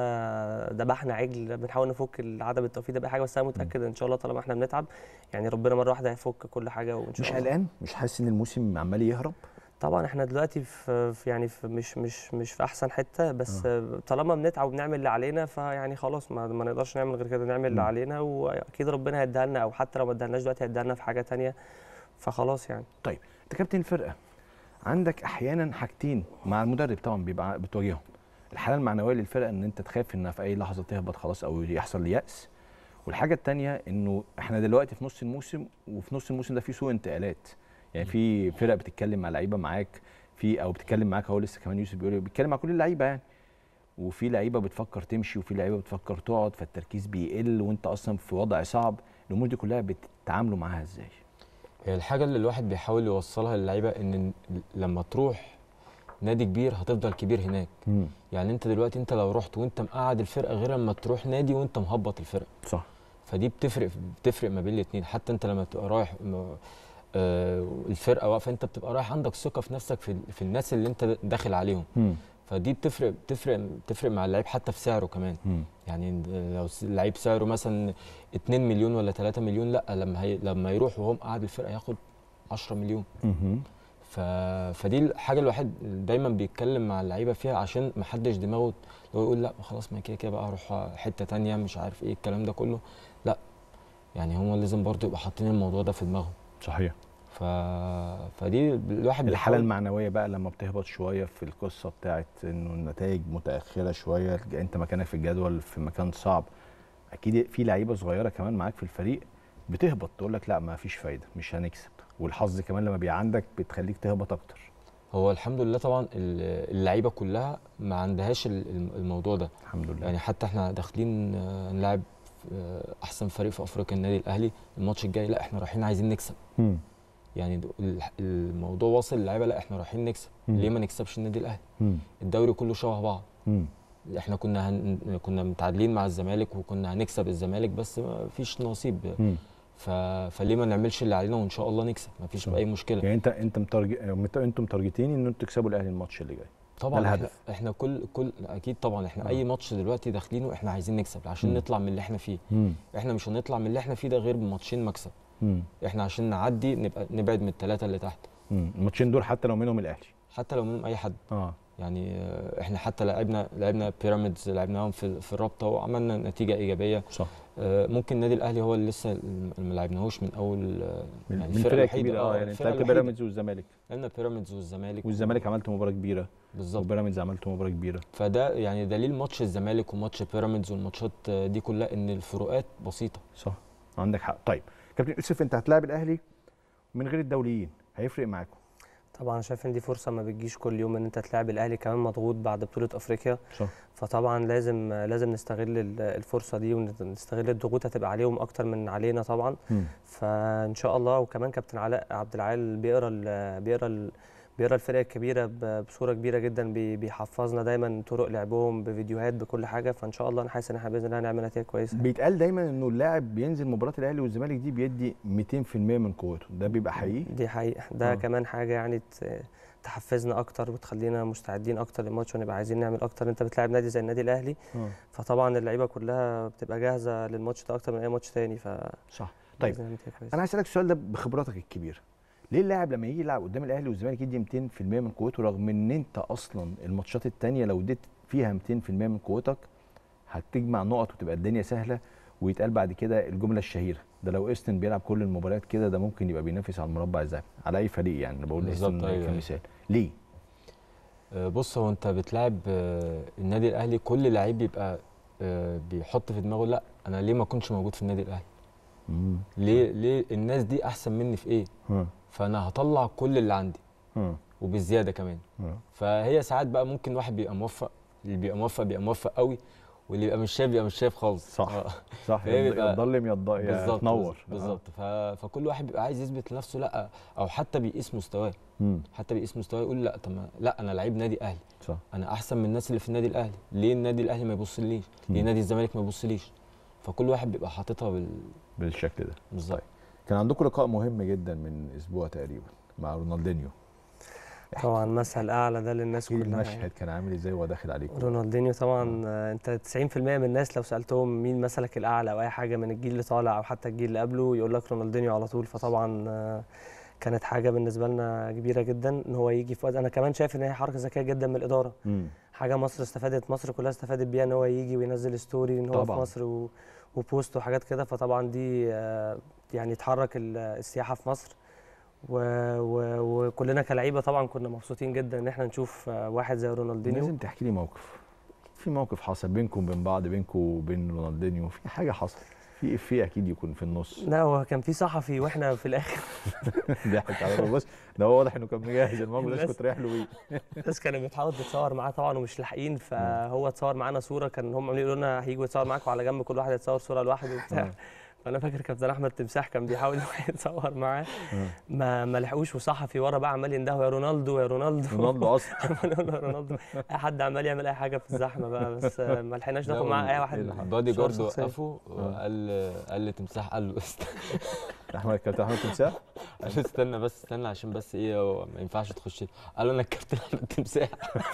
ذبحنا عجل بنحاول نفك عدم التوفيق ده باي حاجه بس انا متاكد ان شاء الله طالما احنا بنتعب يعني ربنا مره واحده هيفك كل حاجه وان شاء مش الله قلقان مش حاسس ان الموسم عمال يهرب طبعا احنا دلوقتي في في- يعني في مش مش مش في احسن حته بس طالما بنتعب وبنعمل اللي علينا فيعني خلاص ما, ما نقدرش نعمل غير كده نعمل اللي مم. علينا واكيد ربنا هيديها لنا او حتى لو ما ادالناش دلوقتي هيديها لنا في حاجه تانية فخلاص يعني طيب انت كابتن الفرقه عندك احيانا حاجتين مع المدرب طبعا بيبقى بتواجههم الحاله المعنويه للفرقه ان انت تخاف انها في اي لحظه تهبط خلاص او يحصل يأس والحاجه الثانيه انه احنا دلوقتي في نص الموسم وفي نص الموسم ده في سوء انتقالات يعني في فرق بتتكلم مع لعيبه معاك في او بتتكلم معاك اهو لسه كمان يوسف بيقول بيتكلم مع كل اللعيبه يعني وفي لعيبه بتفكر تمشي وفي لعيبه بتفكر تقعد فالتركيز بيقل وانت اصلا في وضع صعب الامور دي كلها بتتعاملوا معاها ازاي هي الحاجه اللي الواحد بيحاول يوصلها للعيبه ان لما تروح نادي كبير هتفضل كبير هناك يعني انت دلوقتي انت لو رحت وانت مقعد الفرقه غير لما تروح نادي وانت مهبط الفرقه صح فدي بتفرق بتفرق ما بين الاثنين حتى انت لما تبقى رايح م- آه، الفرقه واقفه انت بتبقى رايح عندك ثقه في نفسك في, في الناس اللي انت داخل عليهم فدي بتفرق بتفرق بتفرق مع اللعيب حتى في سعره كمان يعني لو س- اللعيب سعره مثلا 2 مليون ولا 3 مليون لا لما هي لما يروح وهو مقعد الفرقه ياخد 10 مليون ف... فدي الحاجه الواحد دايما بيتكلم مع اللعيبه فيها عشان ما حدش دماغه لو يقول لا خلاص ما كده كده بقى اروح حته تانية مش عارف ايه الكلام ده كله لا يعني هم لازم برضو يبقوا حاطين الموضوع ده في دماغهم صحيح ف... فدي الواحد الحاله بيحاول- المعنويه بقى لما بتهبط شويه في القصه بتاعت انه النتائج متاخره شويه انت مكانك في الجدول في مكان صعب اكيد في لعيبه صغيره كمان معاك في الفريق بتهبط تقول لك لا ما فيش فايده مش هنكسب والحظ كمان لما بيبقى عندك بتخليك تهبط اكتر هو الحمد لله طبعا ال- اللعيبه كلها ما عندهاش ال- الم- الموضوع ده الحمد لله يعني حتى احنا داخلين آه، نلعب آه، احسن فريق في افريقيا النادي الاهلي الماتش الجاي لا احنا رايحين عايزين نكسب مم. يعني د- ال- الموضوع واصل للعيبه لا احنا رايحين نكسب مم. ليه ما نكسبش النادي الاهلي مم. الدوري كله شبه بعض مم. احنا كنا هن... كنا متعادلين مع الزمالك وكنا هنكسب الزمالك بس ما فيش نصيب مم. ف... فليه ما نعملش اللي علينا وان شاء الله نكسب ما فيش صح. اي مشكله يعني انت انت مترج... مت- انتم متارجتين ان انتوا تكسبوا الاهلي الماتش اللي جاي طبعا ده احنا, الهدف. احنا كل كل اكيد طبعا احنا آه. اي ماتش دلوقتي داخلينه احنا عايزين نكسب عشان مم. نطلع من اللي احنا فيه مم. احنا مش هنطلع من اللي احنا فيه ده غير بماتشين مكسب مم. احنا عشان نعدي نبقى نبعد من الثلاثه اللي تحت مم. الماتشين دول حتى لو منهم الاهلي حتى لو منهم اي حد اه يعني آه، احنا حتى لعبنا لعبنا بيراميدز لعبناهم في في الرابطه وعملنا نتيجه ايجابيه صح آه، ممكن النادي الاهلي هو اللي لسه ما لعبناهوش من اول آه، من يعني من الفرق الوحيدة، الكبيره اه يعني انت الفرقة لعبت الوحيدة. بيراميدز والزمالك لعبنا بيراميدز والزمالك والزمالك عملت مباراه كبيره بالظبط وبيراميدز عملت مباراه كبيره فده يعني دليل ماتش الزمالك وماتش بيراميدز والماتشات آه، دي كلها ان الفروقات بسيطه صح عندك حق طيب كابتن يوسف انت هتلاعب الاهلي من غير الدوليين هيفرق معاكم طبعا شايف ان دي فرصه ما بتجيش كل يوم ان انت تلاعب الاهلي كمان مضغوط بعد بطوله افريقيا صح فطبعا لازم لازم نستغل ال- الفرصه دي ونستغل الضغوط هتبقى عليهم اكتر من علينا طبعا مم. فان شاء الله وكمان كابتن علاء عبد العال بيقرا ال- بيقرا ال- بيقرا الفرق الكبيره ب- بصوره كبيره جدا بي- بيحفظنا دايما طرق لعبهم بفيديوهات بكل حاجه فان شاء الله انا حاسس ان احنا باذن الله هنعمل نتيجه كويسه بيتقال دايما انه اللاعب بينزل مباراه الاهلي والزمالك دي بيدي 200% من قوته ده بيبقى حقيقي دي حقيقه ده آه. كمان حاجه يعني ت- تحفزنا اكتر وتخلينا مستعدين اكتر للماتش ونبقى عايزين نعمل اكتر انت بتلاعب نادي زي النادي الاهلي اه فطبعا اللعيبه كلها بتبقى جاهزه للماتش ده اكتر من اي ماتش تاني ف صح طيب بإذن الله نتيجة كويسة. انا عايز اسالك السؤال ده بخبراتك الكبيره ليه اللاعب لما يجي يلعب قدام الاهلي والزمالك يدي 200% من قوته رغم ان انت اصلا الماتشات التانية لو اديت فيها 200% من قوتك هتجمع نقط وتبقى الدنيا سهله ويتقال بعد كده الجمله الشهيره ده لو استن بيلعب كل المباريات كده ده ممكن يبقى بينافس على المربع الذهبي على اي فريق يعني انا بقول بالظبط، استن أيوة، كمثال ليه؟ آه، بص هو انت بتلعب آه، النادي الاهلي كل لعيب بيبقى آه، بيحط في دماغه لا انا ليه ما كنتش موجود في النادي الاهلي مم. ليه ليه الناس دي احسن مني في ايه ها فانا هطلع كل اللي عندي ها وبالزياده كمان ها فهي ساعات بقى ممكن واحد بيبقى موفق اللي بيبقى موفق بيبقى موفق قوي واللي بيبقى مش شايف بيبقى مش شايف خالص صح. آه، صح فهي يا بيبقى- تضلم يا تض- يا بالظبط تنور بالظبط ف... فكل واحد بيبقى عايز يثبت لنفسه لا او حتى بيقيس مستواه مم. حتى بيقيس مستواه يقول لا طب ما- لا انا لعيب نادي اهلي صح انا احسن من الناس اللي في النادي الاهلي ليه النادي الاهلي ما يبصليش ليه مم. نادي الزمالك ما يبصليش فكل واحد بيبقى حاططها بال... بالشكل ده بالظبط كان عندكم لقاء مهم جدا من اسبوع تقريبا مع رونالدينيو طبعا مثل اعلى ده للناس احكي لي كلها المشهد كان عامل ازاي وهو داخل عليكم رونالدينيو طبعا آه، انت 90% من الناس لو سالتهم مين مثلك الاعلى او اي حاجه من الجيل اللي طالع او حتى الجيل اللي قبله يقول لك رونالدينيو على طول فطبعا آه، كانت حاجه بالنسبه لنا كبيره جدا ان هو يجي في وقت انا كمان شايف ان هي حركه ذكيه جدا من الاداره مم. حاجه مصر استفادت مصر كلها استفادت بيها ان هو يجي وينزل ستوري ان هو طبعاً. في مصر و... وبوست وحاجات كده فطبعا دي آه، يعني تحرك ال- السياحه في مصر و... و... وكلنا كلعيبه طبعا كنا مبسوطين جدا ان احنا نشوف آه، واحد زي رونالدينيو لازم تحكي لي موقف في موقف حصل بينكم وبين بعض بينكم وبين رونالدينيو في حاجه حصلت في افيه اكيد يكون في النص لا هو كان في صحفي واحنا في الاخر ضحك على بص ده هو واضح انه كان مجهز الموقف ده الناس- كنت رايح له بيه الناس كانت بتحاول تتصور معاه طبعا ومش لاحقين فهو اتصور معانا صوره كان هم عاملين يقولوا لنا هيجوا يتصور معاكم على جنب كل واحد يتصور صوره لوحده وبتاع آه. فانا فاكر كابتن احمد تمساح كان بيحاول إن هو يتصور معاه آه. ما ما لحقوش وصحفي ورا بقى عمال يندهوا يا رونالدو يا رونالدو رونالدو اصلا عمال يقول له يا رونالدو اي حد عمال يعمل اي حاجه في الزحمه بقى بس آه، ما لحقناش ناخد معاه اي واحد البادي صور جارد شخصية. وقفه وقال قال لتمساح قال له است- احمد كابتن احمد تمساح قال له استنى بس استنى عشان بس ايه هو ما ينفعش تخش قال له انا الكابتن احمد تمساح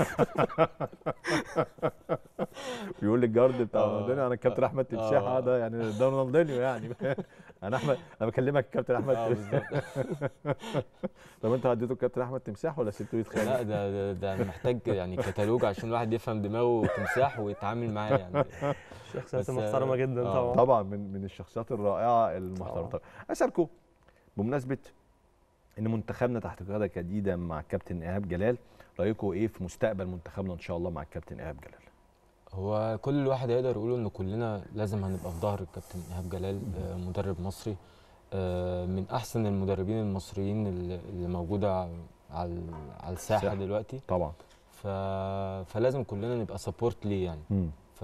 بيقول لي الجارد بتاع آه. رونالدينيو انا الكابتن احمد تمساح آه. ده يعني ده رونالدينيو يعني انا احمد انا بكلمك الكابتن احمد اه تمساح. بالظبط طب انت اديته الكابتن احمد تمساح ولا سبته لا يتخانق؟ ده, ده ده محتاج يعني كتالوج عشان الواحد يفهم دماغه تمساح ويتعامل معاه يعني شخصيات بس، محترمه جدا آه. طبعا طبعا من من الشخصيات الرائعه المحترمه طبعاً. طبعا اسالكم بمناسبه ان منتخبنا تحت قياده جديده مع الكابتن ايهاب جلال رايكم ايه في مستقبل منتخبنا ان شاء الله مع الكابتن ايهاب جلال هو كل واحد يقدر يقول ان كلنا لازم هنبقى في ظهر الكابتن ايهاب جلال آه، مدرب مصري آه، من احسن المدربين المصريين اللي اللي موجوده على على الساحه الساحة. دلوقتي طبعا ف... فلازم كلنا نبقى سبورت ليه يعني مم. ف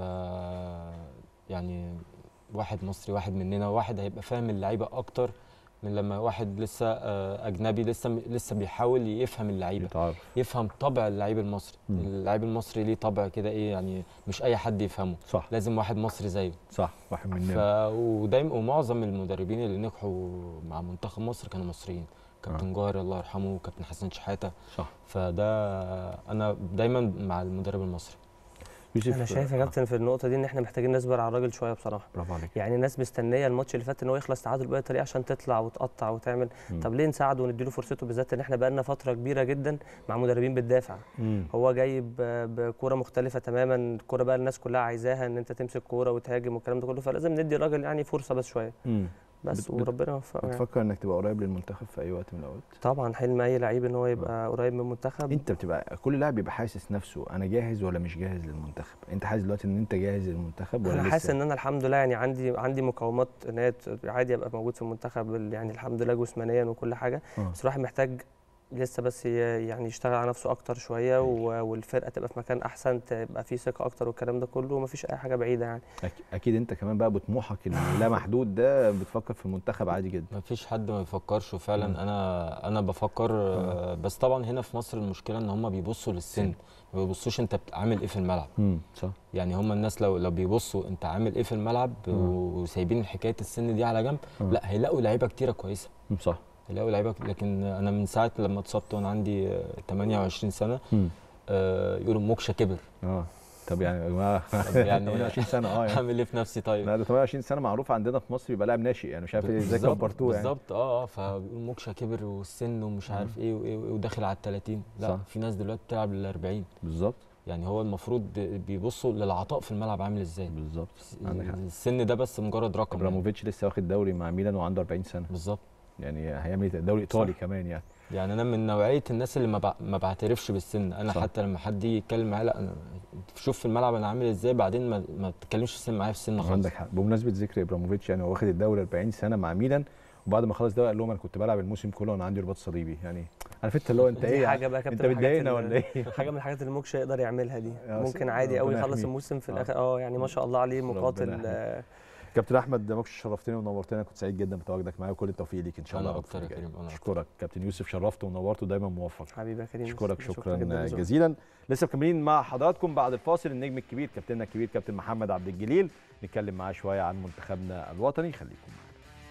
يعني واحد مصري واحد مننا واحد هيبقى فاهم اللعيبه اكتر من لما واحد لسه آه، اجنبي لسه لسه بيحاول يفهم اللعيبه يتعرف يفهم طبع اللعيب المصري مم. اللعيب المصري ليه طبع كده ايه يعني مش اي حد يفهمه صح لازم واحد مصري زيه صح واحد ف... مننا ودايما ومعظم المدربين اللي نجحوا مع منتخب مصر كانوا مصريين كابتن جوهر الله يرحمه وكابتن حسن شحاته صح فده انا دايما مع المدرب المصري يوسف انا شايف يا كابتن في النقطه دي ان احنا محتاجين نصبر على الراجل شويه بصراحه برافو عليك يعني الناس مستنيه الماتش اللي فات ان هو يخلص تعادل باي طريقه عشان تطلع وتقطع وتعمل مم. طب ليه نساعده ونديله فرصته بالذات ان احنا بقالنا فتره كبيره جدا مع مدربين بتدافع مم. هو جاي ب- بكوره مختلفه تماما الكوره بقى الناس كلها عايزاها ان انت تمسك كوره وتهاجم والكلام ده كله فلازم ندي الراجل يعني فرصه بس شويه مم. بس بت- بت- وربنا يوفقه يعني. بتفكر انك تبقى قريب للمنتخب في اي وقت من الاوقات طبعا حلم اي لعيب ان هو يبقى قريب من المنتخب انت بتبقى كل لاعب بيبقى حاسس نفسه انا جاهز ولا مش جاهز للمنتخب انت حاسس دلوقتي ان انت جاهز للمنتخب ولا انا لسه؟ حاسس ان انا الحمد لله يعني عندي عندي مقومات ان هي ت- عادي ابقى موجود في المنتخب ال- يعني الحمد لله جسمانيا وكل حاجه آه. بس الواحد محتاج لسه بس ي- يعني يشتغل على نفسه اكتر شويه و- والفرقه تبقى في مكان احسن تبقى فيه ثقه اكتر والكلام ده كله ومفيش اي حاجه بعيده يعني أك- اكيد انت كمان بقى بطموحك اللا محدود ده بتفكر في المنتخب عادي جدا ما فيش حد ما يفكرش وفعلا مم. انا انا بفكر آه، بس طبعا هنا في مصر المشكله ان هم بيبصوا للسن ما بيبصوش انت بت- عامل ايه في الملعب امم صح يعني هم الناس لو لو بيبصوا انت عامل ايه في الملعب مم. وسايبين حكايه السن دي على جنب مم. لا هيلاقوا لعيبه كتيره كويسه مم، صح هيلاقوا لعيبه لكن انا من ساعه لما اتصبت وانا عندي آه، 28 سنه امم آه، يقولوا موكشا كبر اه طب يعني يا جماعه طب يعني 28 سنه اه يعني هعمل ايه في نفسي طيب لا ده 28 سنه معروف عندنا في مصر يبقى لاعب ناشئ يعني مش عارف ايه ازاي بالظبط كبرتوه يعني بالظبط اه اه فبيقول موكشا كبر والسن ومش عارف ايه وايه وإيه وداخل على ال 30 لا صح. في ناس دلوقتي بتلعب لل 40 بالظبط يعني هو المفروض بيبصوا للعطاء في الملعب عامل ازاي بالظبط عندك حق السن ده بس مجرد رقم يعني. ابراموفيتش لسه واخد دوري مع ميلان وعنده 40 سنه بالظبط يعني هيعمل إيه؟ دوري ايطالي صح. كمان يعني يعني انا من نوعيه الناس اللي ما, بع... ما بعترفش بالسن انا صح. صح. حتى لما حد يجي يتكلم معايا لا انا شوف في الملعب انا عامل ازاي بعدين ما, ما تتكلمش السن معايا في السن خالص عندك حق بمناسبه ذكر ابراموفيتش يعني هو واخد الدوري 40 سنه مع ميلان وبعد ما خلص الدوري قال لهم انا كنت بلعب الموسم كله وانا عندي رباط صليبي يعني عارف انت اللي هو انت دي ايه حاجه بقى يا انت كابتن من الحاجات بتضايقنا اللي- ولا ايه حاجه من الحاجات اللي موكشا يقدر يعملها دي يا ممكن سيدي، عادي قوي ربنا يخلص يحميه. الموسم في آه. الاخر اه يعني ما شاء الله عليه مقاتل يحميه. آه، كابتن احمد مكش شرفتني ونورتني انا كنت سعيد جدا بتواجدك معايا وكل التوفيق ليك ان شاء أنا الله أكتر يا كريم، أنا أكتر. اشكرك كابتن يوسف شرفت ونورت ودايما موفق حبيبي يا كريم اشكرك جداً شكرا لذوقك. جزيلا لسه مكملين مع حضراتكم بعد الفاصل النجم الكبير كابتننا الكبير كابتن محمد عبد الجليل نتكلم معاه شويه عن منتخبنا الوطني خليكم معانا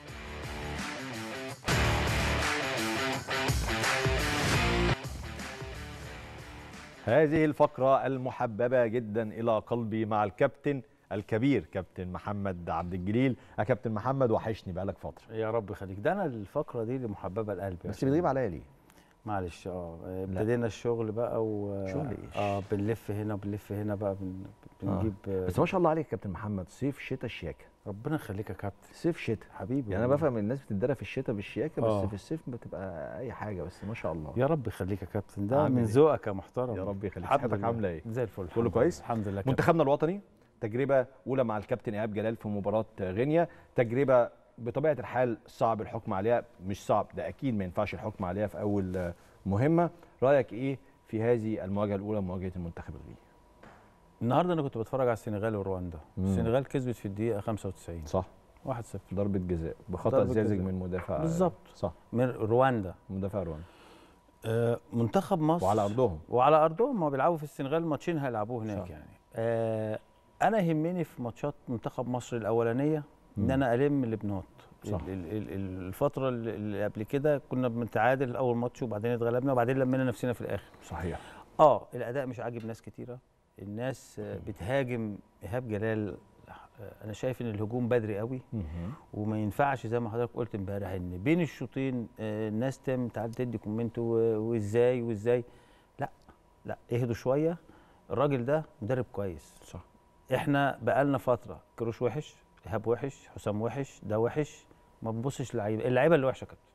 هذه الفقرة المحببة جدا إلى قلبي مع الكابتن الكبير كابتن محمد عبد الجليل يا كابتن محمد وحشني بقالك فترة يا رب يخليك ده انا الفقره دي اللي محببه لقلبي بس بتغيب عليا ليه؟ معلش اه ابتدينا الشغل بقى و شغل إيه؟ اه بنلف هنا وبنلف هنا بقى بن... بنجيب آه. بس ما شاء الله عليك يا كابتن محمد صيف شتاء شياكة ربنا يخليك يا كابتن صيف شتاء حبيبي يعني انا والله. بفهم الناس بتتدرى في الشتاء بالشياكه بس آه. في الصيف بتبقى اي حاجه بس ما شاء الله يا رب يخليك يا كابتن ده عامل من إيه؟ ذوقك يا محترم يا رب يخليك الحمد صحتك لله. عامله ايه زي الفل كله الحمد كويس؟ لله. الحمد لله كابتن. منتخبنا الوطني تجربه اولى مع الكابتن ايهاب جلال في مباراه غينيا تجربه بطبيعه الحال صعب الحكم عليها مش صعب ده اكيد ما ينفعش الحكم عليها في اول آه، مهمه رايك ايه في هذه المواجهه الاولى مواجهه المنتخب الغيني النهارده انا كنت بتفرج على السنغال ورواندا مم. السنغال كسبت في الدقيقه 95 صح 1-0 ضربه جزاء بخطا ضربة زازج جزاء. من مدافع بالظبط. صح من رواندا مدافع روان آه منتخب مصر وعلى ارضهم وعلى ارضهم ما بيلعبوا في السنغال ماتشين هيلعبوه هناك صح. يعني آه انا يهمني في ماتشات منتخب مصر الاولانيه ان مم. انا الم البنات صح. ال- ال- ال- الفتره اللي اللي قبل كده كنا بنتعادل اول ماتش وبعدين اتغلبنا وبعدين لمينا نفسنا في الاخر صحيح اه الاداء مش عاجب ناس كتيره الناس آه، بتهاجم ايهاب جلال آه، انا شايف ان الهجوم بدري قوي مهم. وما ينفعش زي ما حضرتك قلت امبارح ان بين الشوطين آه، الناس تم تعال تدي كومنت و- وازاي وازاي لا لا اهدوا شويه الراجل ده مدرب كويس صح احنا بقالنا فتره كروش وحش ايهاب وحش حسام وحش ده وحش ما بنبصش للعيبه اللعيبه اللي وحشه كابتن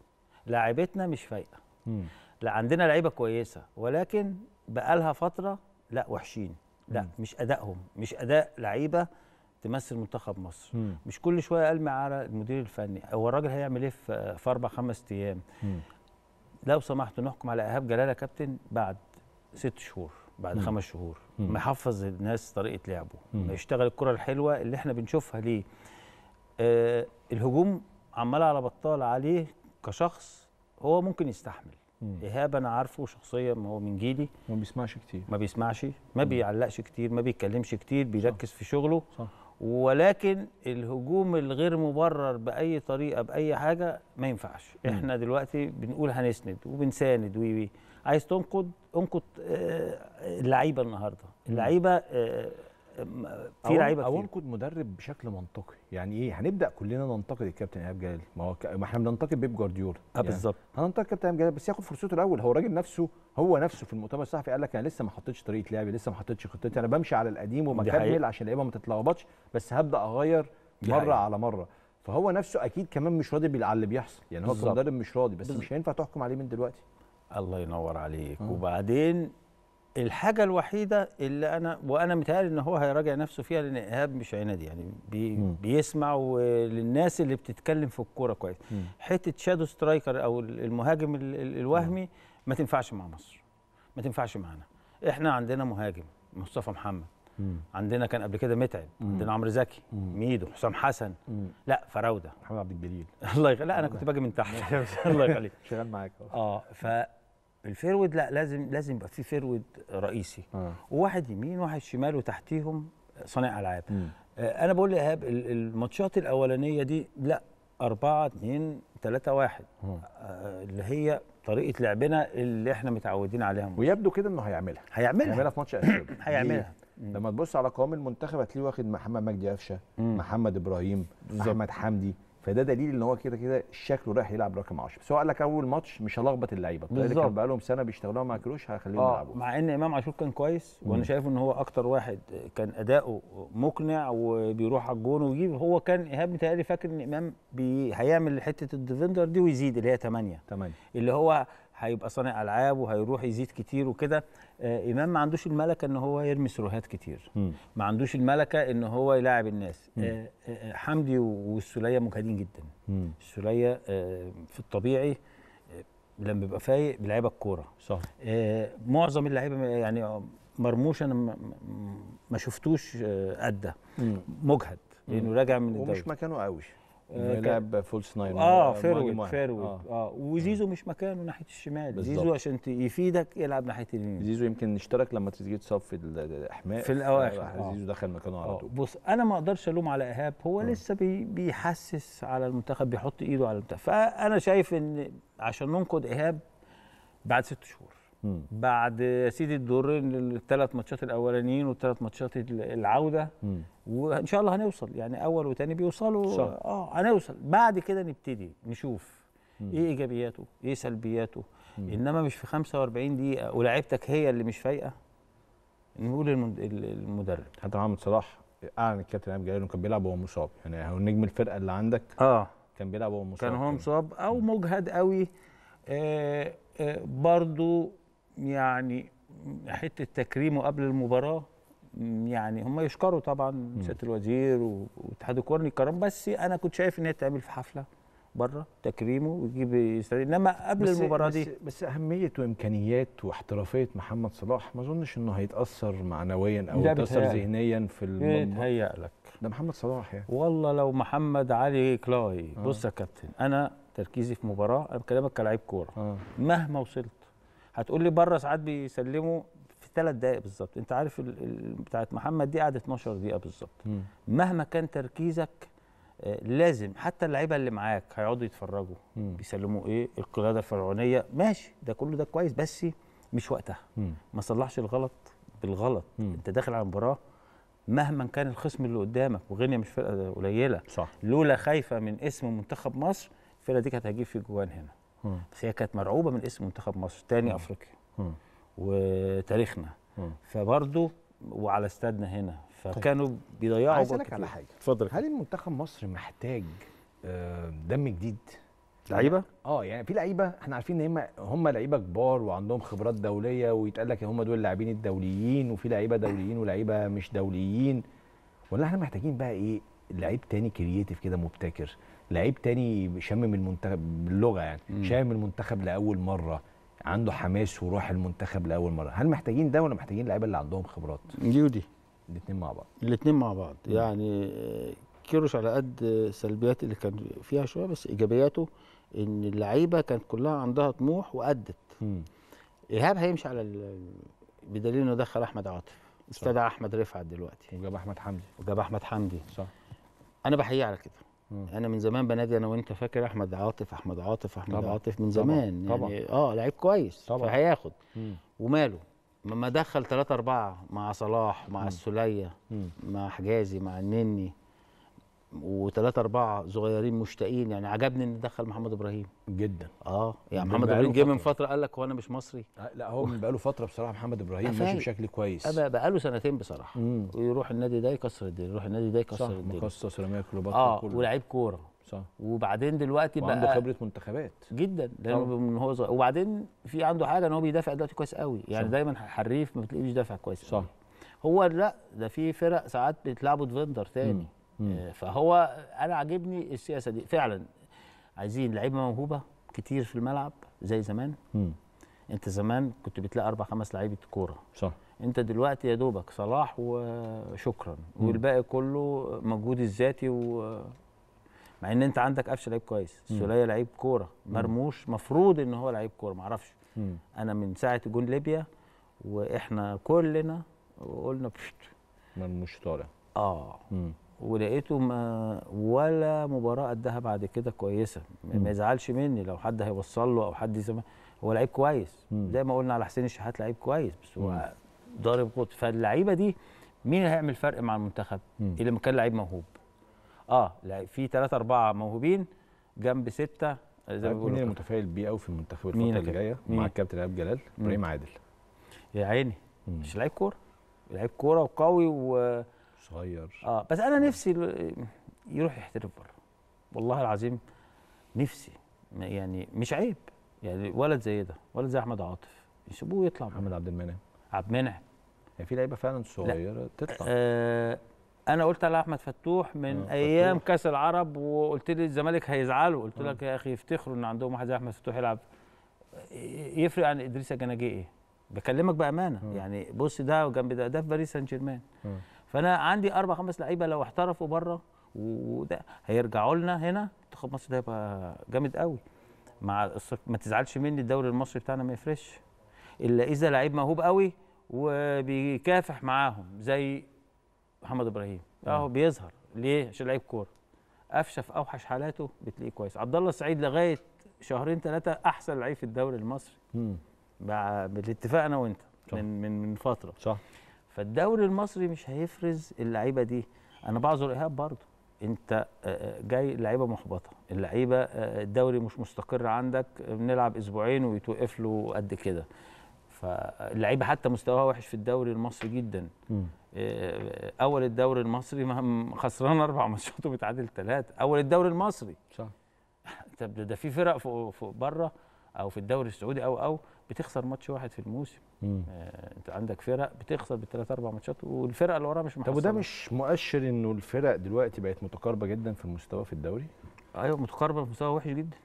لاعيبتنا مش فايقه مم. لا عندنا لعيبه كويسه ولكن بقالها فتره لا وحشين لا مم. مش ادائهم مش اداء لعيبه تمثل منتخب مصر مم. مش كل شويه المع على المدير الفني هو الراجل هيعمل ايه في في اربع خمس ايام مم. لو سمحتوا نحكم على ايهاب جلال يا كابتن بعد ست شهور بعد مم. خمس شهور مم. ما يحفظ الناس طريقه لعبه مم. ما يشتغل الكره الحلوه اللي احنا بنشوفها ليه آه الهجوم عمال على بطال عليه كشخص هو ممكن يستحمل مم. ايهاب انا عارفه شخصيا ما هو من جيلي ما بيسمعش كتير ما بيسمعش ما بيعلقش كتير ما بيتكلمش كتير بيركز في شغله صح. ولكن الهجوم الغير مبرر باي طريقه باي حاجه ما ينفعش مم. احنا دلوقتي بنقول هنسند وبنساند وي وي عايز تنقد انقد آه، اللعيبه النهارده اللعيبه آه، م- في لعيبه او كتير انقد مدرب بشكل منطقي يعني ايه هنبدا كلنا ننتقد الكابتن ايهاب جلال ما هو ك... ما احنا بننتقد بيب جوارديولا اه يعني بالظبط هننتقد كابتن ايهاب جلال بس ياخد فرصته الاول هو الراجل نفسه هو نفسه في المؤتمر الصحفي قال لك انا لسه ما حطيتش طريقه لعبي لسه ما حطيتش خطتي انا بمشي على القديم دي وبكمل حقيقة. عشان اللعيبه ما تتلخبطش بس هبدا اغير دي مره حقيقة. على مره فهو نفسه اكيد كمان مش راضي بال- على اللي بيحصل يعني هو بالظبط. كمدرب مش راضي بس بالظبط. مش هينفع تحكم عليه من دلوقتي الله ينور عليك آه. وبعدين الحاجه الوحيده اللي انا وانا متهيألي ان هو هيراجع نفسه فيها لان ايهاب مش عنادي يعني بي مم. بيسمع وللناس اللي بتتكلم في الكوره كويس مم. حته شادو سترايكر او المهاجم ال- ال- الوهمي ما تنفعش مع مصر ما تنفعش معانا احنا عندنا مهاجم مصطفى محمد عندنا كان قبل كده متعب مم. عندنا عمرو زكي مم. ميدو حسام حسن لا فراوده محمد عبد الجليل الله يخليك لا انا كنت باجي من تحت الله يخليك شغال معاك اهو اه فالفيرود لا لازم لازم يبقى في فيرود رئيسي اه وواحد يمين وواحد شمال وتحتيهم صانع العاب مم. آه، انا بقول لايهاب ال- الماتشات الاولانيه دي لا 4 2 3 1 مم. اللي هي طريقه لعبنا اللي احنا متعودين عليها ويبدو كده انه هيعملها هيعملها هيعملها في ماتش اثيوبيا هيعملها ليه؟ لما تبص على قوام المنتخب هتلاقيه واخد محمد مجدي قفشه محمد ابراهيم بالظبط. احمد حمدي فده دليل ان هو كده كده شكله رايح يلعب رقم 10 بس هو قال لك اول ماتش مش هلخبط اللعيبه الطريقه اللي كان بالظبط. بقالهم سنه بيشتغلوها مع كروش هخليهم اه يلعبوا مع ان امام عاشور كان كويس وانا مم. شايف ان هو اكتر واحد كان اداؤه مقنع وبيروح على الجون ويجيب هو كان ايهاب متهيألي فاكر ان امام بي هيعمل حته الديفندر دي ويزيد اللي هي 8 8 اللي هو هيبقى صانع العاب وهيروح يزيد كتير وكده آه امام ما عندوش الملكه ان هو يرمي سروهات كتير ما عندوش الملكه ان هو يلاعب الناس مم. آه آه حمدي والسوليه مجهدين جدا السوليه آه في الطبيعي آه لما بيبقى فايق بيلعبك الكوره صح آه معظم اللعيبه يعني مرموش انا ما- ما- ما شفتوش آه ادى مجهد لانه راجع من الدوري ومش مكانه قوي آه، انه كان- يلعب فولس ناين اه مهاجم فيرود واحد. فيرود آه. اه وزيزو مش مكانه ناحيه الشمال بالظبط. زيزو عشان ت- يفيدك يلعب ناحيه اليمين زيزو يمكن اشترك لما تريزيجيه اتصاب في ال- الاحماء في الأواخر، فراح آه. زيزو دخل مكانه على آه، طول بص انا ما اقدرش الوم على ايهاب هو لسه بي بيحسس على المنتخب بيحط ايده على المنتخب فانا شايف ان عشان ننقد ايهاب بعد ست شهور مم. بعد يا سيدي الدورين الثلاث ماتشات الاولانيين والثلاث ماتشات ال- العوده مم. وان شاء الله هنوصل يعني اول وتاني بيوصلوا صح. اه هنوصل بعد كده نبتدي نشوف مم. ايه ايجابياته ايه سلبياته مم. انما مش في 45 دقيقه ولاعيبتك هي اللي مش فايقه نقول المد- ال- المدرب حتى محمد صلاح اعلن الكابتن ايهاب جلال انه كان بيلعب وهو مصاب يعني هو نجم الفرقه اللي عندك اه كان بيلعب وهو مصاب كان هو كمان. مصاب او مجهد قوي آه آه برضو يعني حته تكريمه قبل المباراه م، يعني هم يشكروا طبعا سياده الوزير و- واتحاد الكوره الكرام بس انا كنت شايف ان هي تعمل في حفله بره تكريمه ويجيب يستعيد انما قبل بس المباراه بس دي بس اهميه وامكانيات واحترافيه محمد صلاح ما اظنش انه هيتاثر معنويا او ده يتاثر بيتهيألي. ذهنيا في الموضوع يتهيأ لك ده محمد صلاح يعني والله لو محمد علي كلاي آه. بص يا كابتن انا تركيزي في مباراه انا بكلمك كلاعب كوره اه مهما وصلت هتقول لي بره ساعات بيسلموا في ثلاث دقائق بالظبط انت عارف ال- ال- بتاعت محمد دي قعدت 12 دقيقه بالظبط مم. مهما كان تركيزك آه، لازم حتى اللعيبه اللي معاك هيقعدوا يتفرجوا مم. بيسلموا ايه القياده الفرعونيه ماشي ده كله ده كويس بس مش وقتها مم. ما صلحش الغلط بالغلط مم. انت داخل على مباراه مهما كان الخصم اللي قدامك وغينيا مش فرقه قليله صح لولا خايفه من اسم منتخب مصر الفرقه دي كانت هتجيب في جوان هنا مم. بس هي كانت مرعوبه من اسم منتخب مصر تاني مم. افريقيا مم. وتاريخنا مم. فبرضه وعلى استادنا هنا فكانوا بيضيعوا عايز جوان اسالك على كتير. حاجه اتفضل هل المنتخب مصر محتاج آه، دم جديد لعيبه اه يعني في لعيبه احنا عارفين ان هم هم لعيبه كبار وعندهم خبرات دوليه ويتقال لك هم دول اللاعبين الدوليين وفي لعيبه دوليين ولعيبه مش دوليين ولا احنا محتاجين بقى ايه لعيب تاني كرييتيف كده مبتكر لعيب تاني شامم المنتخب باللغه يعني شامم المنتخب لاول مره عنده حماس وروح المنتخب لاول مره هل محتاجين ده ولا محتاجين اللعيبه اللي عندهم خبرات دي ودي الاثنين مع بعض الاثنين مع بعض يعني آه، كيروش على قد السلبيات اللي كان فيها شويه بس ايجابياته ان اللعيبه كانت كلها عندها طموح وادت مم. ايهاب هيمشي على ال- بدليل انه دخل احمد عاطف استدعى احمد رفعت دلوقتي وجاب احمد حمدي وجاب احمد حمدي صح انا بحييه على كده مم. انا من زمان بنادي انا وانت فاكر احمد عاطف احمد عاطف احمد طبعا. عاطف من طبعا. زمان طبعا. يعني اه لعيب كويس طبعا. فهياخد مم. وماله لما دخل ثلاثة أربعة مع صلاح مع السولية مم. مع حجازي مع النني وثلاثة أربعة صغيرين مشتاقين يعني عجبني إن دخل محمد إبراهيم جدا اه يعني من محمد بقاله إبراهيم جه من فترة. فترة قال لك هو أنا مش مصري لا هو من بقاله فتره بصراحه محمد ابراهيم ماشي أفايق. بشكل كويس أبقى بقاله سنتين بصراحة مم. ويروح النادي ده يكسر الدنيا يروح النادي ده صح يكسر الدنيا مقصه سيراميكا كليوباترا اه كله. ولاعيب كورة صح وبعدين دلوقتي وعنده بقى خبره منتخبات جدا لانه طبعا. من هو صغير وبعدين في عنده حاجه ان هو بيدافع دلوقتي كويس قوي يعني صح. دايما حريف ما بتلاقيه بيدافع كويس صح. قوي. هو لا ده في فرق ساعات بتلعبوا ديفندر تاني مم. آه، فهو انا عاجبني السياسه دي فعلا عايزين لعيبه موهوبه كتير في الملعب زي زمان مم. انت زمان كنت بتلاقي اربع خمس لعيبه كوره صح انت دلوقتي يا دوبك صلاح وشكرا والباقي كله مجهود الذاتي و مع ان انت عندك قفشه لعيب كويس السوليه لعيب كوره مرموش مفروض ان هو لعيب كوره معرفش مم. انا من ساعه جون ليبيا واحنا كلنا قلنا بشت ما مش طالع اه مم. ولقيته ما ولا مباراه قدها بعد كده كويسه ما ما يزعلش مني لو حد هيوصل له او حد يسمع هو لعيب كويس مم. زي ما قلنا على حسين الشحات لعيب كويس بس مم. هو ضارب قط فاللعيبه دي مين اللي هيعمل فرق مع المنتخب مم. اللي لما كان لعيب موهوب اه لعيب- في ثلاثة أربعة موهوبين جنب ستة زي ما عارف مين بيقولوا اللي كده. متفائل بيه قوي في المنتخب مين الفتره اللي كده؟ جايه مين؟ مع الكابتن ايهاب جلال ابراهيم عادل يا عيني مم. مش لعيب كورة لعيب كورة وقوي و صغير اه بس انا نفسي ال- يروح يحترف بره والله العظيم نفسي ما- يعني مش عيب يعني ولد زي ده ولد زي احمد عاطف يسيبوه يطلع بره. محمد عبد المنعم عبد المنعم يعني في لعيبه فعلا صغيره تطلع آه انا قلت على احمد فتوح من آه، ايام فتوح. كاس العرب وقلت لي الزمالك هيزعلوا قلت لك يا اخي يفتخروا ان عندهم واحد زي احمد فتوح يلعب ي- يفرق عن ادريس جناجي ايه بكلمك بامانه آه. يعني بص ده وجنب ده ده في باريس سان جيرمان آه. فانا عندي اربع خمس لعيبه لو احترفوا بره وده هيرجعوا لنا هنا منتخب مصر ده هيبقى جامد قوي مع الصف- ما تزعلش مني الدوري المصري بتاعنا ما يفرش الا اذا لعيب موهوب قوي وبيكافح معاهم زي محمد ابراهيم اهو بيظهر ليه عشان لعيب كوره قفشه في اوحش حالاته بتلاقيه كويس عبد الله السعيد لغايه شهرين ثلاثه احسن لعيب في الدوري المصري مم. بع- بالاتفاق انا وانت صح. من من من فتره صح فالدوري المصري مش هيفرز اللعيبه دي انا بعذر ايهاب برضه انت آه، آه، جاي لعيبه محبطه اللعيبه آه، الدوري مش مستقر عندك بنلعب اسبوعين ويتوقف له قد كده فاللعيبه حتى مستواها وحش في الدوري المصري جدا مم. آه، اول الدوري المصري ما- خسران اربع ماتشات ومتعادل ثلاثه اول الدوري المصري صح طب ده- ده في فرق فوق فوق بره او في الدوري السعودي او او بتخسر ماتش واحد في الموسم مم. آه، انت عندك فرق بتخسر بالثلاث اربع ماتشات والفرقه اللي وراها مش طب محصله وده مش مؤشر انه الفرق دلوقتي بقت متقاربه جدا في المستوى في الدوري ايوه متقاربه في مستوى وحش جدا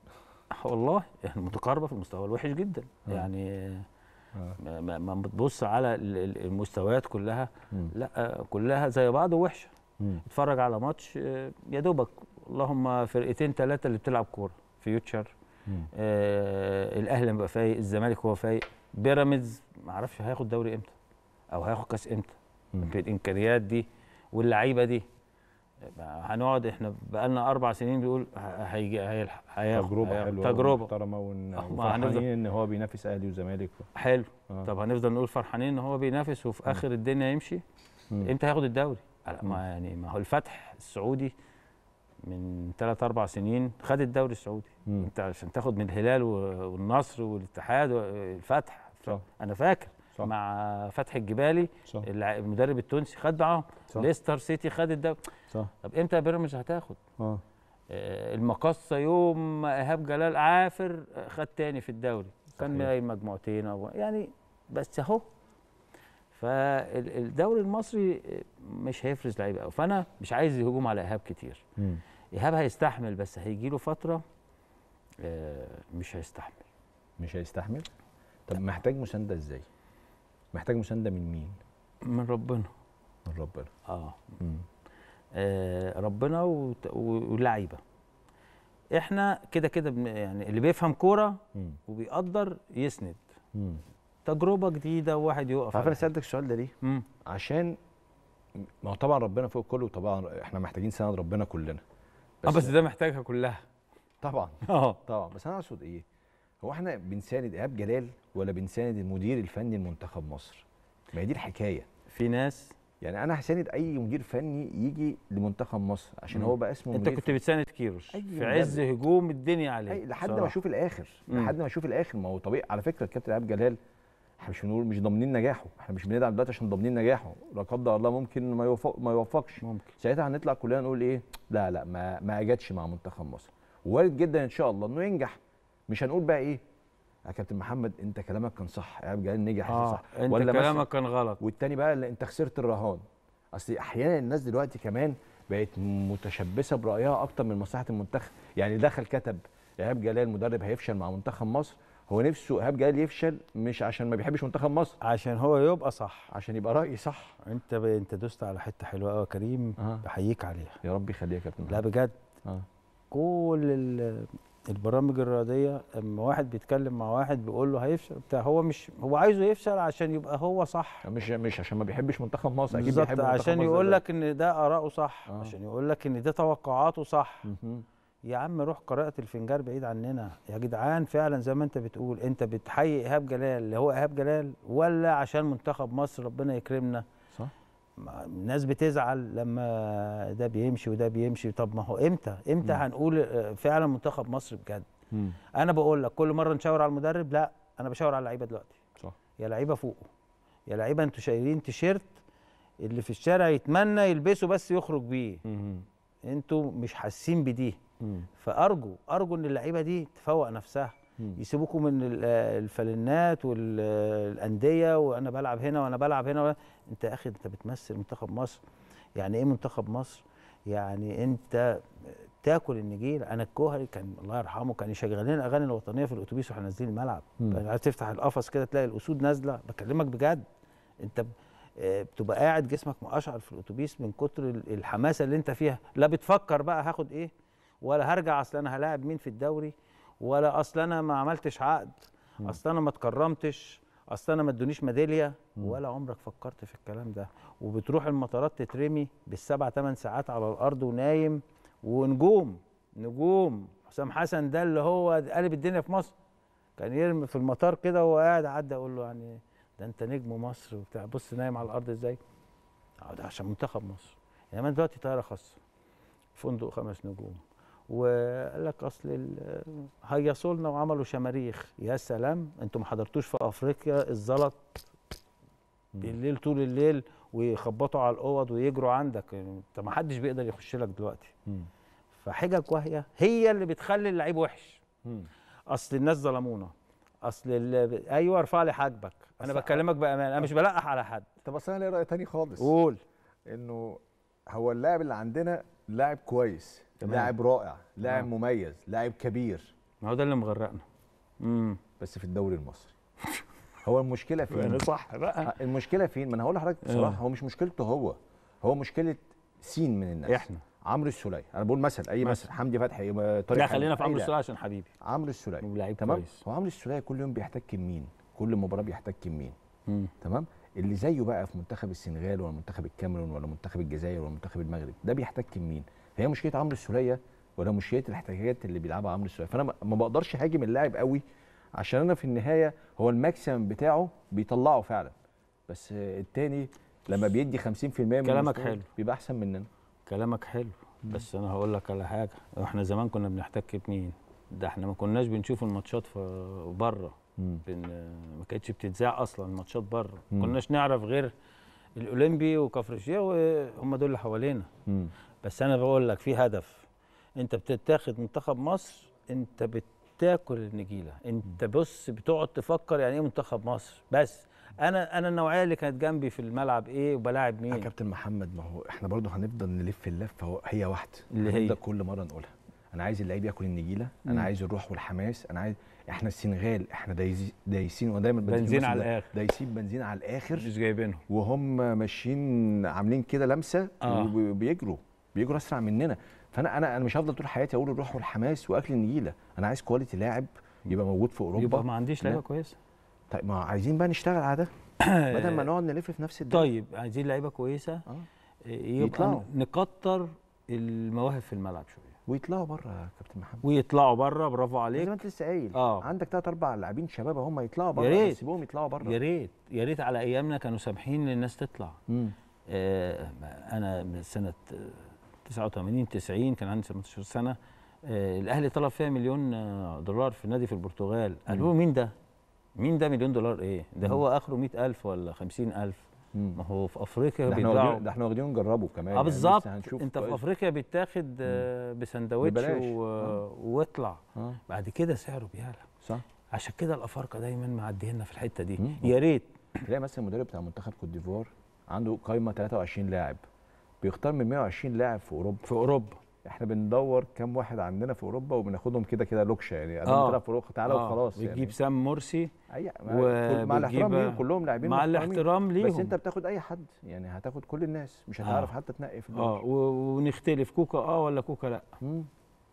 والله يعني متقاربه في المستوى الوحش جدا آه. يعني آه. ما- ما ما بتبص على ال- ال- المستويات كلها مم. لا آه، كلها زي بعض ووحشه مم. اتفرج على ماتش آه، يا دوبك اللهم فرقتين ثلاثه اللي بتلعب كوره فيوتشر مم. آه الاهلي لما بقى فايق الزمالك هو فايق بيراميدز ما اعرفش هياخد دوري امتى او هياخد كاس امتى مم. بالامكانيات دي واللعيبه دي هنقعد احنا بقالنا اربع سنين بيقول ه- هيجي هيلحق هياخد تجربه هياخد- حلوه تجربه محترمه وإن- آه، ما وفرحانين هنفضل- ان هو بينافس اهلي وزمالك حلو آه. طب هنفضل نقول فرحانين ان هو بينافس وفي اخر الدنيا يمشي مم. امتى هياخد الدوري لا، ما يعني ما هو الفتح السعودي من ثلاث اربع سنين خد الدوري السعودي مم. انت عشان تاخد من الهلال و- والنصر والاتحاد والفتح صح انا فاكر صح. مع فتح الجبالي صح الع- المدرب التونسي خد معاهم صح. ليستر سيتي خد الدوري صح طب امتى بيراميدز هتاخد اه آه، المقصه يوم ما ايهاب جلال عافر آه، خد تاني في الدوري كان صحيح. ملاقي مجموعتين او يعني بس اهو فالدوري المصري مش هيفرز لعيبه قوي فانا مش عايز هجوم على ايهاب كتير مم. ايهاب هيستحمل بس هيجي له فتره آه، مش هيستحمل مش هيستحمل طب محتاج مسانده ازاي محتاج مسانده من مين من ربنا من ربنا اه مم. آه، ربنا وت- و- واللعيبه احنا كده كده بن- يعني اللي بيفهم كوره مم. وبيقدر يسند مم. تجربه جديده وواحد يقف عارف انا على سالتك السؤال ده ليه مم. عشان ما هو طبعا ربنا فوق الكل وطبعا احنا محتاجين سند ربنا كلنا اه بس ده محتاجها كلها طبعا اه طبعا بس انا اقصد ايه هو احنا بنساند ايهاب جلال ولا بنساند المدير الفني لمنتخب مصر ما هي دي الحكايه في ناس يعني انا هساند اي مدير فني يجي لمنتخب مصر عشان مم. هو بقى اسمه انت مدير كنت بتساند كيروش أي في عز هجوم الدنيا عليه أي لحد ما بصراحة. اشوف الاخر مم. لحد ما اشوف الاخر ما هو طبيعي على فكره الكابتن ايهاب جلال احنا مش بنقول مش ضامنين نجاحه احنا مش بندعم دلوقتي عشان ضامنين نجاحه لا قدر الله ممكن ما يوفق ما يوفقش ممكن ساعتها هنطلع كلنا نقول ايه لا لا ما ما اجتش مع منتخب مصر وارد جدا ان شاء الله انه ينجح مش هنقول بقى ايه يا كابتن محمد انت كلامك كان صح ايهاب جلال نجح اه صح انت ولا مثلا- كلامك كان غلط والتاني بقى اللي انت خسرت الرهان اصل احيانا الناس دلوقتي كمان بقت متشبثه برايها اكتر من مصلحه المنتخب يعني دخل كتب ايهاب جلال مدرب هيفشل مع منتخب مصر هو نفسه ايهاب جلال يفشل مش عشان ما بيحبش منتخب مصر عشان هو يبقى صح عشان يبقى رايي صح انت ب... انت دوست على حته حلوه قوي يا كريم آه. بحييك عليها يا رب يخليك يا كابتن لا محمد. بجد اه كل ال- البرامج الرياضيه اما واحد بيتكلم مع واحد بيقول له هيفشل بتاع هو مش هو عايزه يفشل عشان يبقى هو صح مش مش عشان ما بيحبش منتخب مصر اكيد بالظبط بيحب منتخب عشان مصر يقول زي- لك ان ده اراءه صح آه. عشان يقول لك ان ده توقعاته صح مهم. يا عم روح قراءة الفنجان بعيد عننا يا جدعان فعلا زي ما انت بتقول انت بتحيي ايهاب جلال اللي هو ايهاب جلال ولا عشان منتخب مصر ربنا يكرمنا صح ما- الناس بتزعل لما ده بيمشي وده بيمشي طب ما هو امتى امتى مم. هنقول آه، فعلا منتخب مصر بجد مم. انا بقول لك كل مره نشاور على المدرب لا انا بشاور على اللعيبه دلوقتي صح يا لعيبه فوقه يا لعيبه انتوا شايلين تيشيرت اللي في الشارع يتمنى يلبسه بس يخرج بيه مهم. انتوا مش حاسين بدي مم. فارجو ارجو ان اللعيبه دي تفوق نفسها مم. يسيبوكم من ال- الفلنات والانديه وانا بلعب هنا وانا بلعب هنا و... انت يا اخي انت بتمثل منتخب مصر يعني ايه منتخب مصر يعني انت تاكل النجيل انا الكوهري كان الله يرحمه كان يشغل لنا الاغاني الوطنيه في الاتوبيس واحنا نازلين الملعب مم. عايز تفتح القفص كده تلاقي الاسود نازله بكلمك بجد انت ب- آه، بتبقى قاعد جسمك مقشعر في الاتوبيس من كتر ال- الحماسه اللي انت فيها لا بتفكر بقى هاخد ايه ولا هرجع اصل انا هلاعب مين في الدوري ولا اصل انا ما عملتش عقد اصل انا ما اتكرمتش اصل انا ما ادونيش ميداليه ولا عمرك فكرت في الكلام ده وبتروح المطارات تترمي بالسبع ثمان ساعات على الارض ونايم ونجوم نجوم حسام حسن ده اللي هو قلب الدنيا في مصر كان يرمي في المطار كده وهو قاعد عدى اقول له يعني ده انت نجم مصر وبتاع بص نايم على الارض ازاي اه ده عشان منتخب مصر انما يعني دلوقتي طياره خاصه فندق خمس نجوم وقال لك اصل ال- هيصوا لنا وعملوا شماريخ يا سلام انتوا ما حضرتوش في افريقيا الزلط بالليل طول الليل ويخبطوا على الاوض ويجروا عندك انت ما حدش بيقدر يخش لك دلوقتي مم. فحجج واهيه هي اللي بتخلي اللعيب وحش مم. اصل الناس ظلمونا اصل ال- ايوه ارفع لي حاجبك انا أصل- بكلمك بامان انا مش بلقح على حد طب اصل انا ليا راي تاني خالص قول انه هو اللاعب اللي عندنا لاعب كويس تمام. لاعب رائع لاعب آه. مميز لاعب كبير ما هو ده اللي مغرقنا امم بس في الدوري المصري هو المشكله فين صح بقى المشكله فين ما انا هقول لحضرتك بصراحه هو مش مشكلته هو هو مشكله سين من الناس احنا عمرو السوليه انا بقول مثل اي مثل. مثل حمدي فتحي آه، طارق لا حامد، خلينا في أي عمرو لاعب. السوليه عشان حبيبي عمرو السوليه لعيب تمام كويس هو عمرو السوليه كل يوم بيحتك بمين كل مباراه بيحتك بمين مم. تمام اللي زيه بقى في منتخب السنغال ولا منتخب الكاميرون ولا منتخب الجزائر ولا منتخب المغرب ده بيحتك بمين فهي مشكله عمرو السوليه ولا مشكله الاحتكاكات اللي بيلعبها عمرو السوليه فانا ما- ما بقدرش اهاجم اللاعب قوي عشان انا في النهايه هو الماكسيمم بتاعه بيطلعه فعلا بس آه، التاني لما بيدي 50% من كلامك مستواه حلو. بيبقى احسن مننا كلامك حلو بس انا هقول لك على حاجه احنا زمان كنا بنحتك بمين ده احنا ما كناش بنشوف الماتشات في بره بن... ما كانتش بتتذاع اصلا الماتشات بره مم. ما كناش نعرف غير الاولمبي وكفر الشيخ وهم دول اللي حوالينا مم. بس انا بقول لك في هدف انت بتتاخد منتخب مصر انت بتاكل النجيله انت بص بتقعد تفكر يعني ايه منتخب مصر بس انا انا النوعيه اللي كانت جنبي في الملعب ايه وبلاعب يا مين كابتن محمد ما هو احنا برضه هنفضل نلف اللفه هو- هي واحده اللي هي؟ هنفضل كل مره نقولها انا عايز اللعيب ياكل النجيله مم. انا عايز الروح والحماس انا عايز احنا السنغال احنا دايزي- دايسين وانا دايما بدي بنزين المثل على ده، الآخر. دايسين بنزين على الاخر مش جايبينهم وهم ماشيين عاملين كده لمسه آه. وبيجروا بيجروا اسرع مننا فانا انا انا مش هفضل طول حياتي اقول الروح والحماس واكل النجيله انا عايز كواليتي لاعب يبقى موجود في اوروبا يبقى ما عنديش لعيبه لا. كويسه طيب ما عايزين بقى نشتغل على ده بدل ما نقعد نلف في نفس الدنيا طيب عايزين لعيبه كويسه آه. يبقى يطلعوا. نكتر المواهب في الملعب شويه ويطلعوا بره يا كابتن محمد ويطلعوا بره برافو زي ما عليك انت لسه قايل آه. عندك ثلاث اربع لاعبين شباب هم يطلعوا بره يا ريت. سيبوهم يطلعوا بره يا ريت يا ريت على ايامنا كانوا سامحين للناس تطلع مم. آه انا من سنه آه، 89 90 كان عندي 18 سنه آه الاهلي طلب فيها مليون آه، دولار في نادي في البرتغال قالوا له مين ده مين ده مليون دولار ايه ده هو اخره 100000 ولا 50000 مم. ما هو في افريقيا ده احنا بيتباعوا واخدين ده احنا واخدين نجربه كمان اه يعني بالظبط لسه هنشوف انت في كويس. افريقيا بيتاخد آه، بسندوتش ببلاش. و... آه. واطلع اه بعد كده سعره بيعلى صح عشان كده الافارقه دايما معدينا في الحته دي مم. يا ريت تلاقي مثلا المدرب بتاع منتخب كوت ديفوار عنده قائمه 23 لاعب بيختار من 120 لاعب في اوروبا في اوروبا احنا بندور كام واحد عندنا في اوروبا وبناخدهم كده كده لوكشه يعني ادام آه. تلعب في اوروبا تعالى آه، وخلاص بتجيب يعني سام مرسي أي و- مع الاحترام بتجيب- ليهم كلهم لاعبين مع محترمين. الاحترام ليهم بس انت بتاخد اي حد يعني هتاخد كل الناس مش هتعرف آه. حتى تنقي في اه الدوري و- ونختلف كوكا اه ولا كوكا لا مم.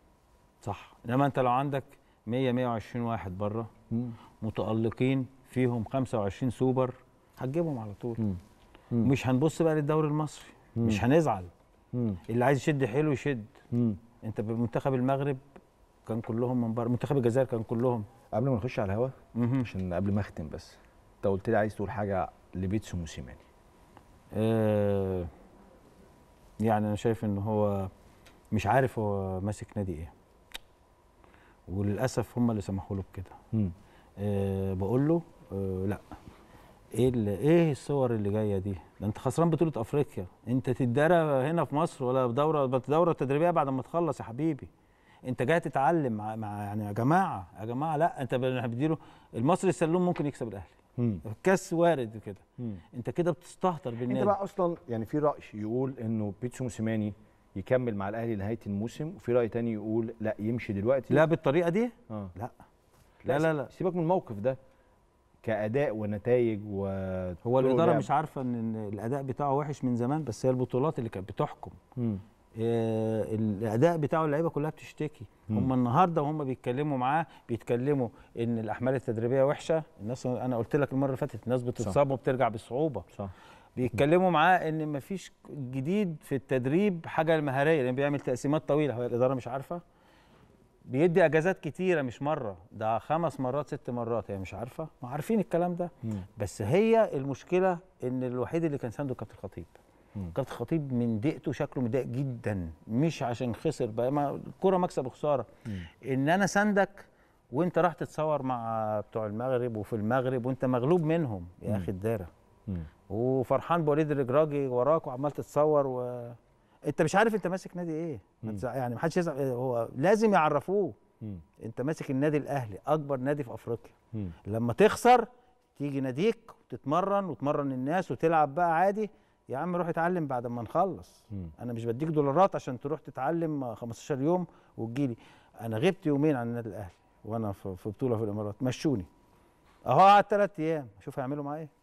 صح انما انت لو عندك 100 120 واحد بره مم. متالقين فيهم 25 سوبر هتجيبهم على طول مم. مم. مش هنبص بقى للدوري المصري مش هنزعل مم. اللي عايز يشد حلو يشد مم. انت بمنتخب المغرب كان كلهم من بره منتخب الجزائر كان كلهم قبل ما نخش على الهوا مهم. عشان قبل ما اختم بس انت قلت لي عايز تقول حاجه لبيتسو موسيماني آه يعني انا شايف ان هو مش عارف هو ماسك نادي ايه وللاسف هم اللي سمحوا له بكده مم. آه بقول له آه لا ايه اللي ايه الصور اللي جايه دي ده انت خسران بطوله افريقيا انت تتدرى هنا في مصر ولا في دوره دوره تدريبيه بعد ما تخلص يا حبيبي انت جاي تتعلم مع, مع يعني يا جماعه يا جماعه لا انت بتديله المصري السلوم ممكن يكسب الاهلي مم. الكاس وارد كده مم. انت كده بتستهتر انت بالنادي بقى اصلا يعني في راي يقول انه بيتسو موسيماني يكمل مع الاهلي لنهايه الموسم وفي راي تاني يقول لا يمشي دلوقتي لا بالطريقه دي اه لا لا لا لا سيبك من الموقف ده كاداء ونتائج و هو الاداره لعب. مش عارفه ان إن الاداء بتاعه وحش من زمان بس هي البطولات اللي كانت بتحكم مم. آه، الاداء بتاعه اللعيبه كلها بتشتكي هم النهارده وهم بيتكلموا معاه بيتكلموا ان الاحمال التدريبيه وحشه الناس انا قلت لك المره اللي فاتت الناس بتتصاب وبترجع بصعوبه صح بيتكلموا معاه ان مفيش جديد في التدريب حاجه المهاريه لان بيعمل تقسيمات طويله هو الاداره مش عارفه بيدي اجازات كتيره مش مره ده خمس مرات ست مرات هي مش عارفه ما عارفين الكلام ده مم. بس هي المشكله ان الوحيد اللي كان سانده كابتن الخطيب مم. كابتن الخطيب من دقته شكله متضايق جدا مش عشان خسر بقى ما الكوره مكسب وخساره ان انا ساندك وانت راح تتصور مع بتوع المغرب وفي المغرب وانت مغلوب منهم يا اخي الدارة مم. وفرحان بوليد الرجراجي وراك وعمال تتصور و... انت مش عارف انت ماسك نادي ايه ما تزع- يعني محدش يزعل هو لازم يعرفوه مم. انت ماسك النادي الاهلي اكبر نادي في افريقيا مم. لما تخسر تيجي ناديك وتتمرن وتمرن الناس وتلعب بقى عادي يا عم روح اتعلم بعد ما نخلص مم. انا مش بديك دولارات عشان تروح تتعلم 15 يوم وتجيلي انا غبت يومين عن النادي الاهلي وانا في في بطوله في الامارات مشوني اهو قعد ثلاث ايام شوف هيعملوا معايا ايه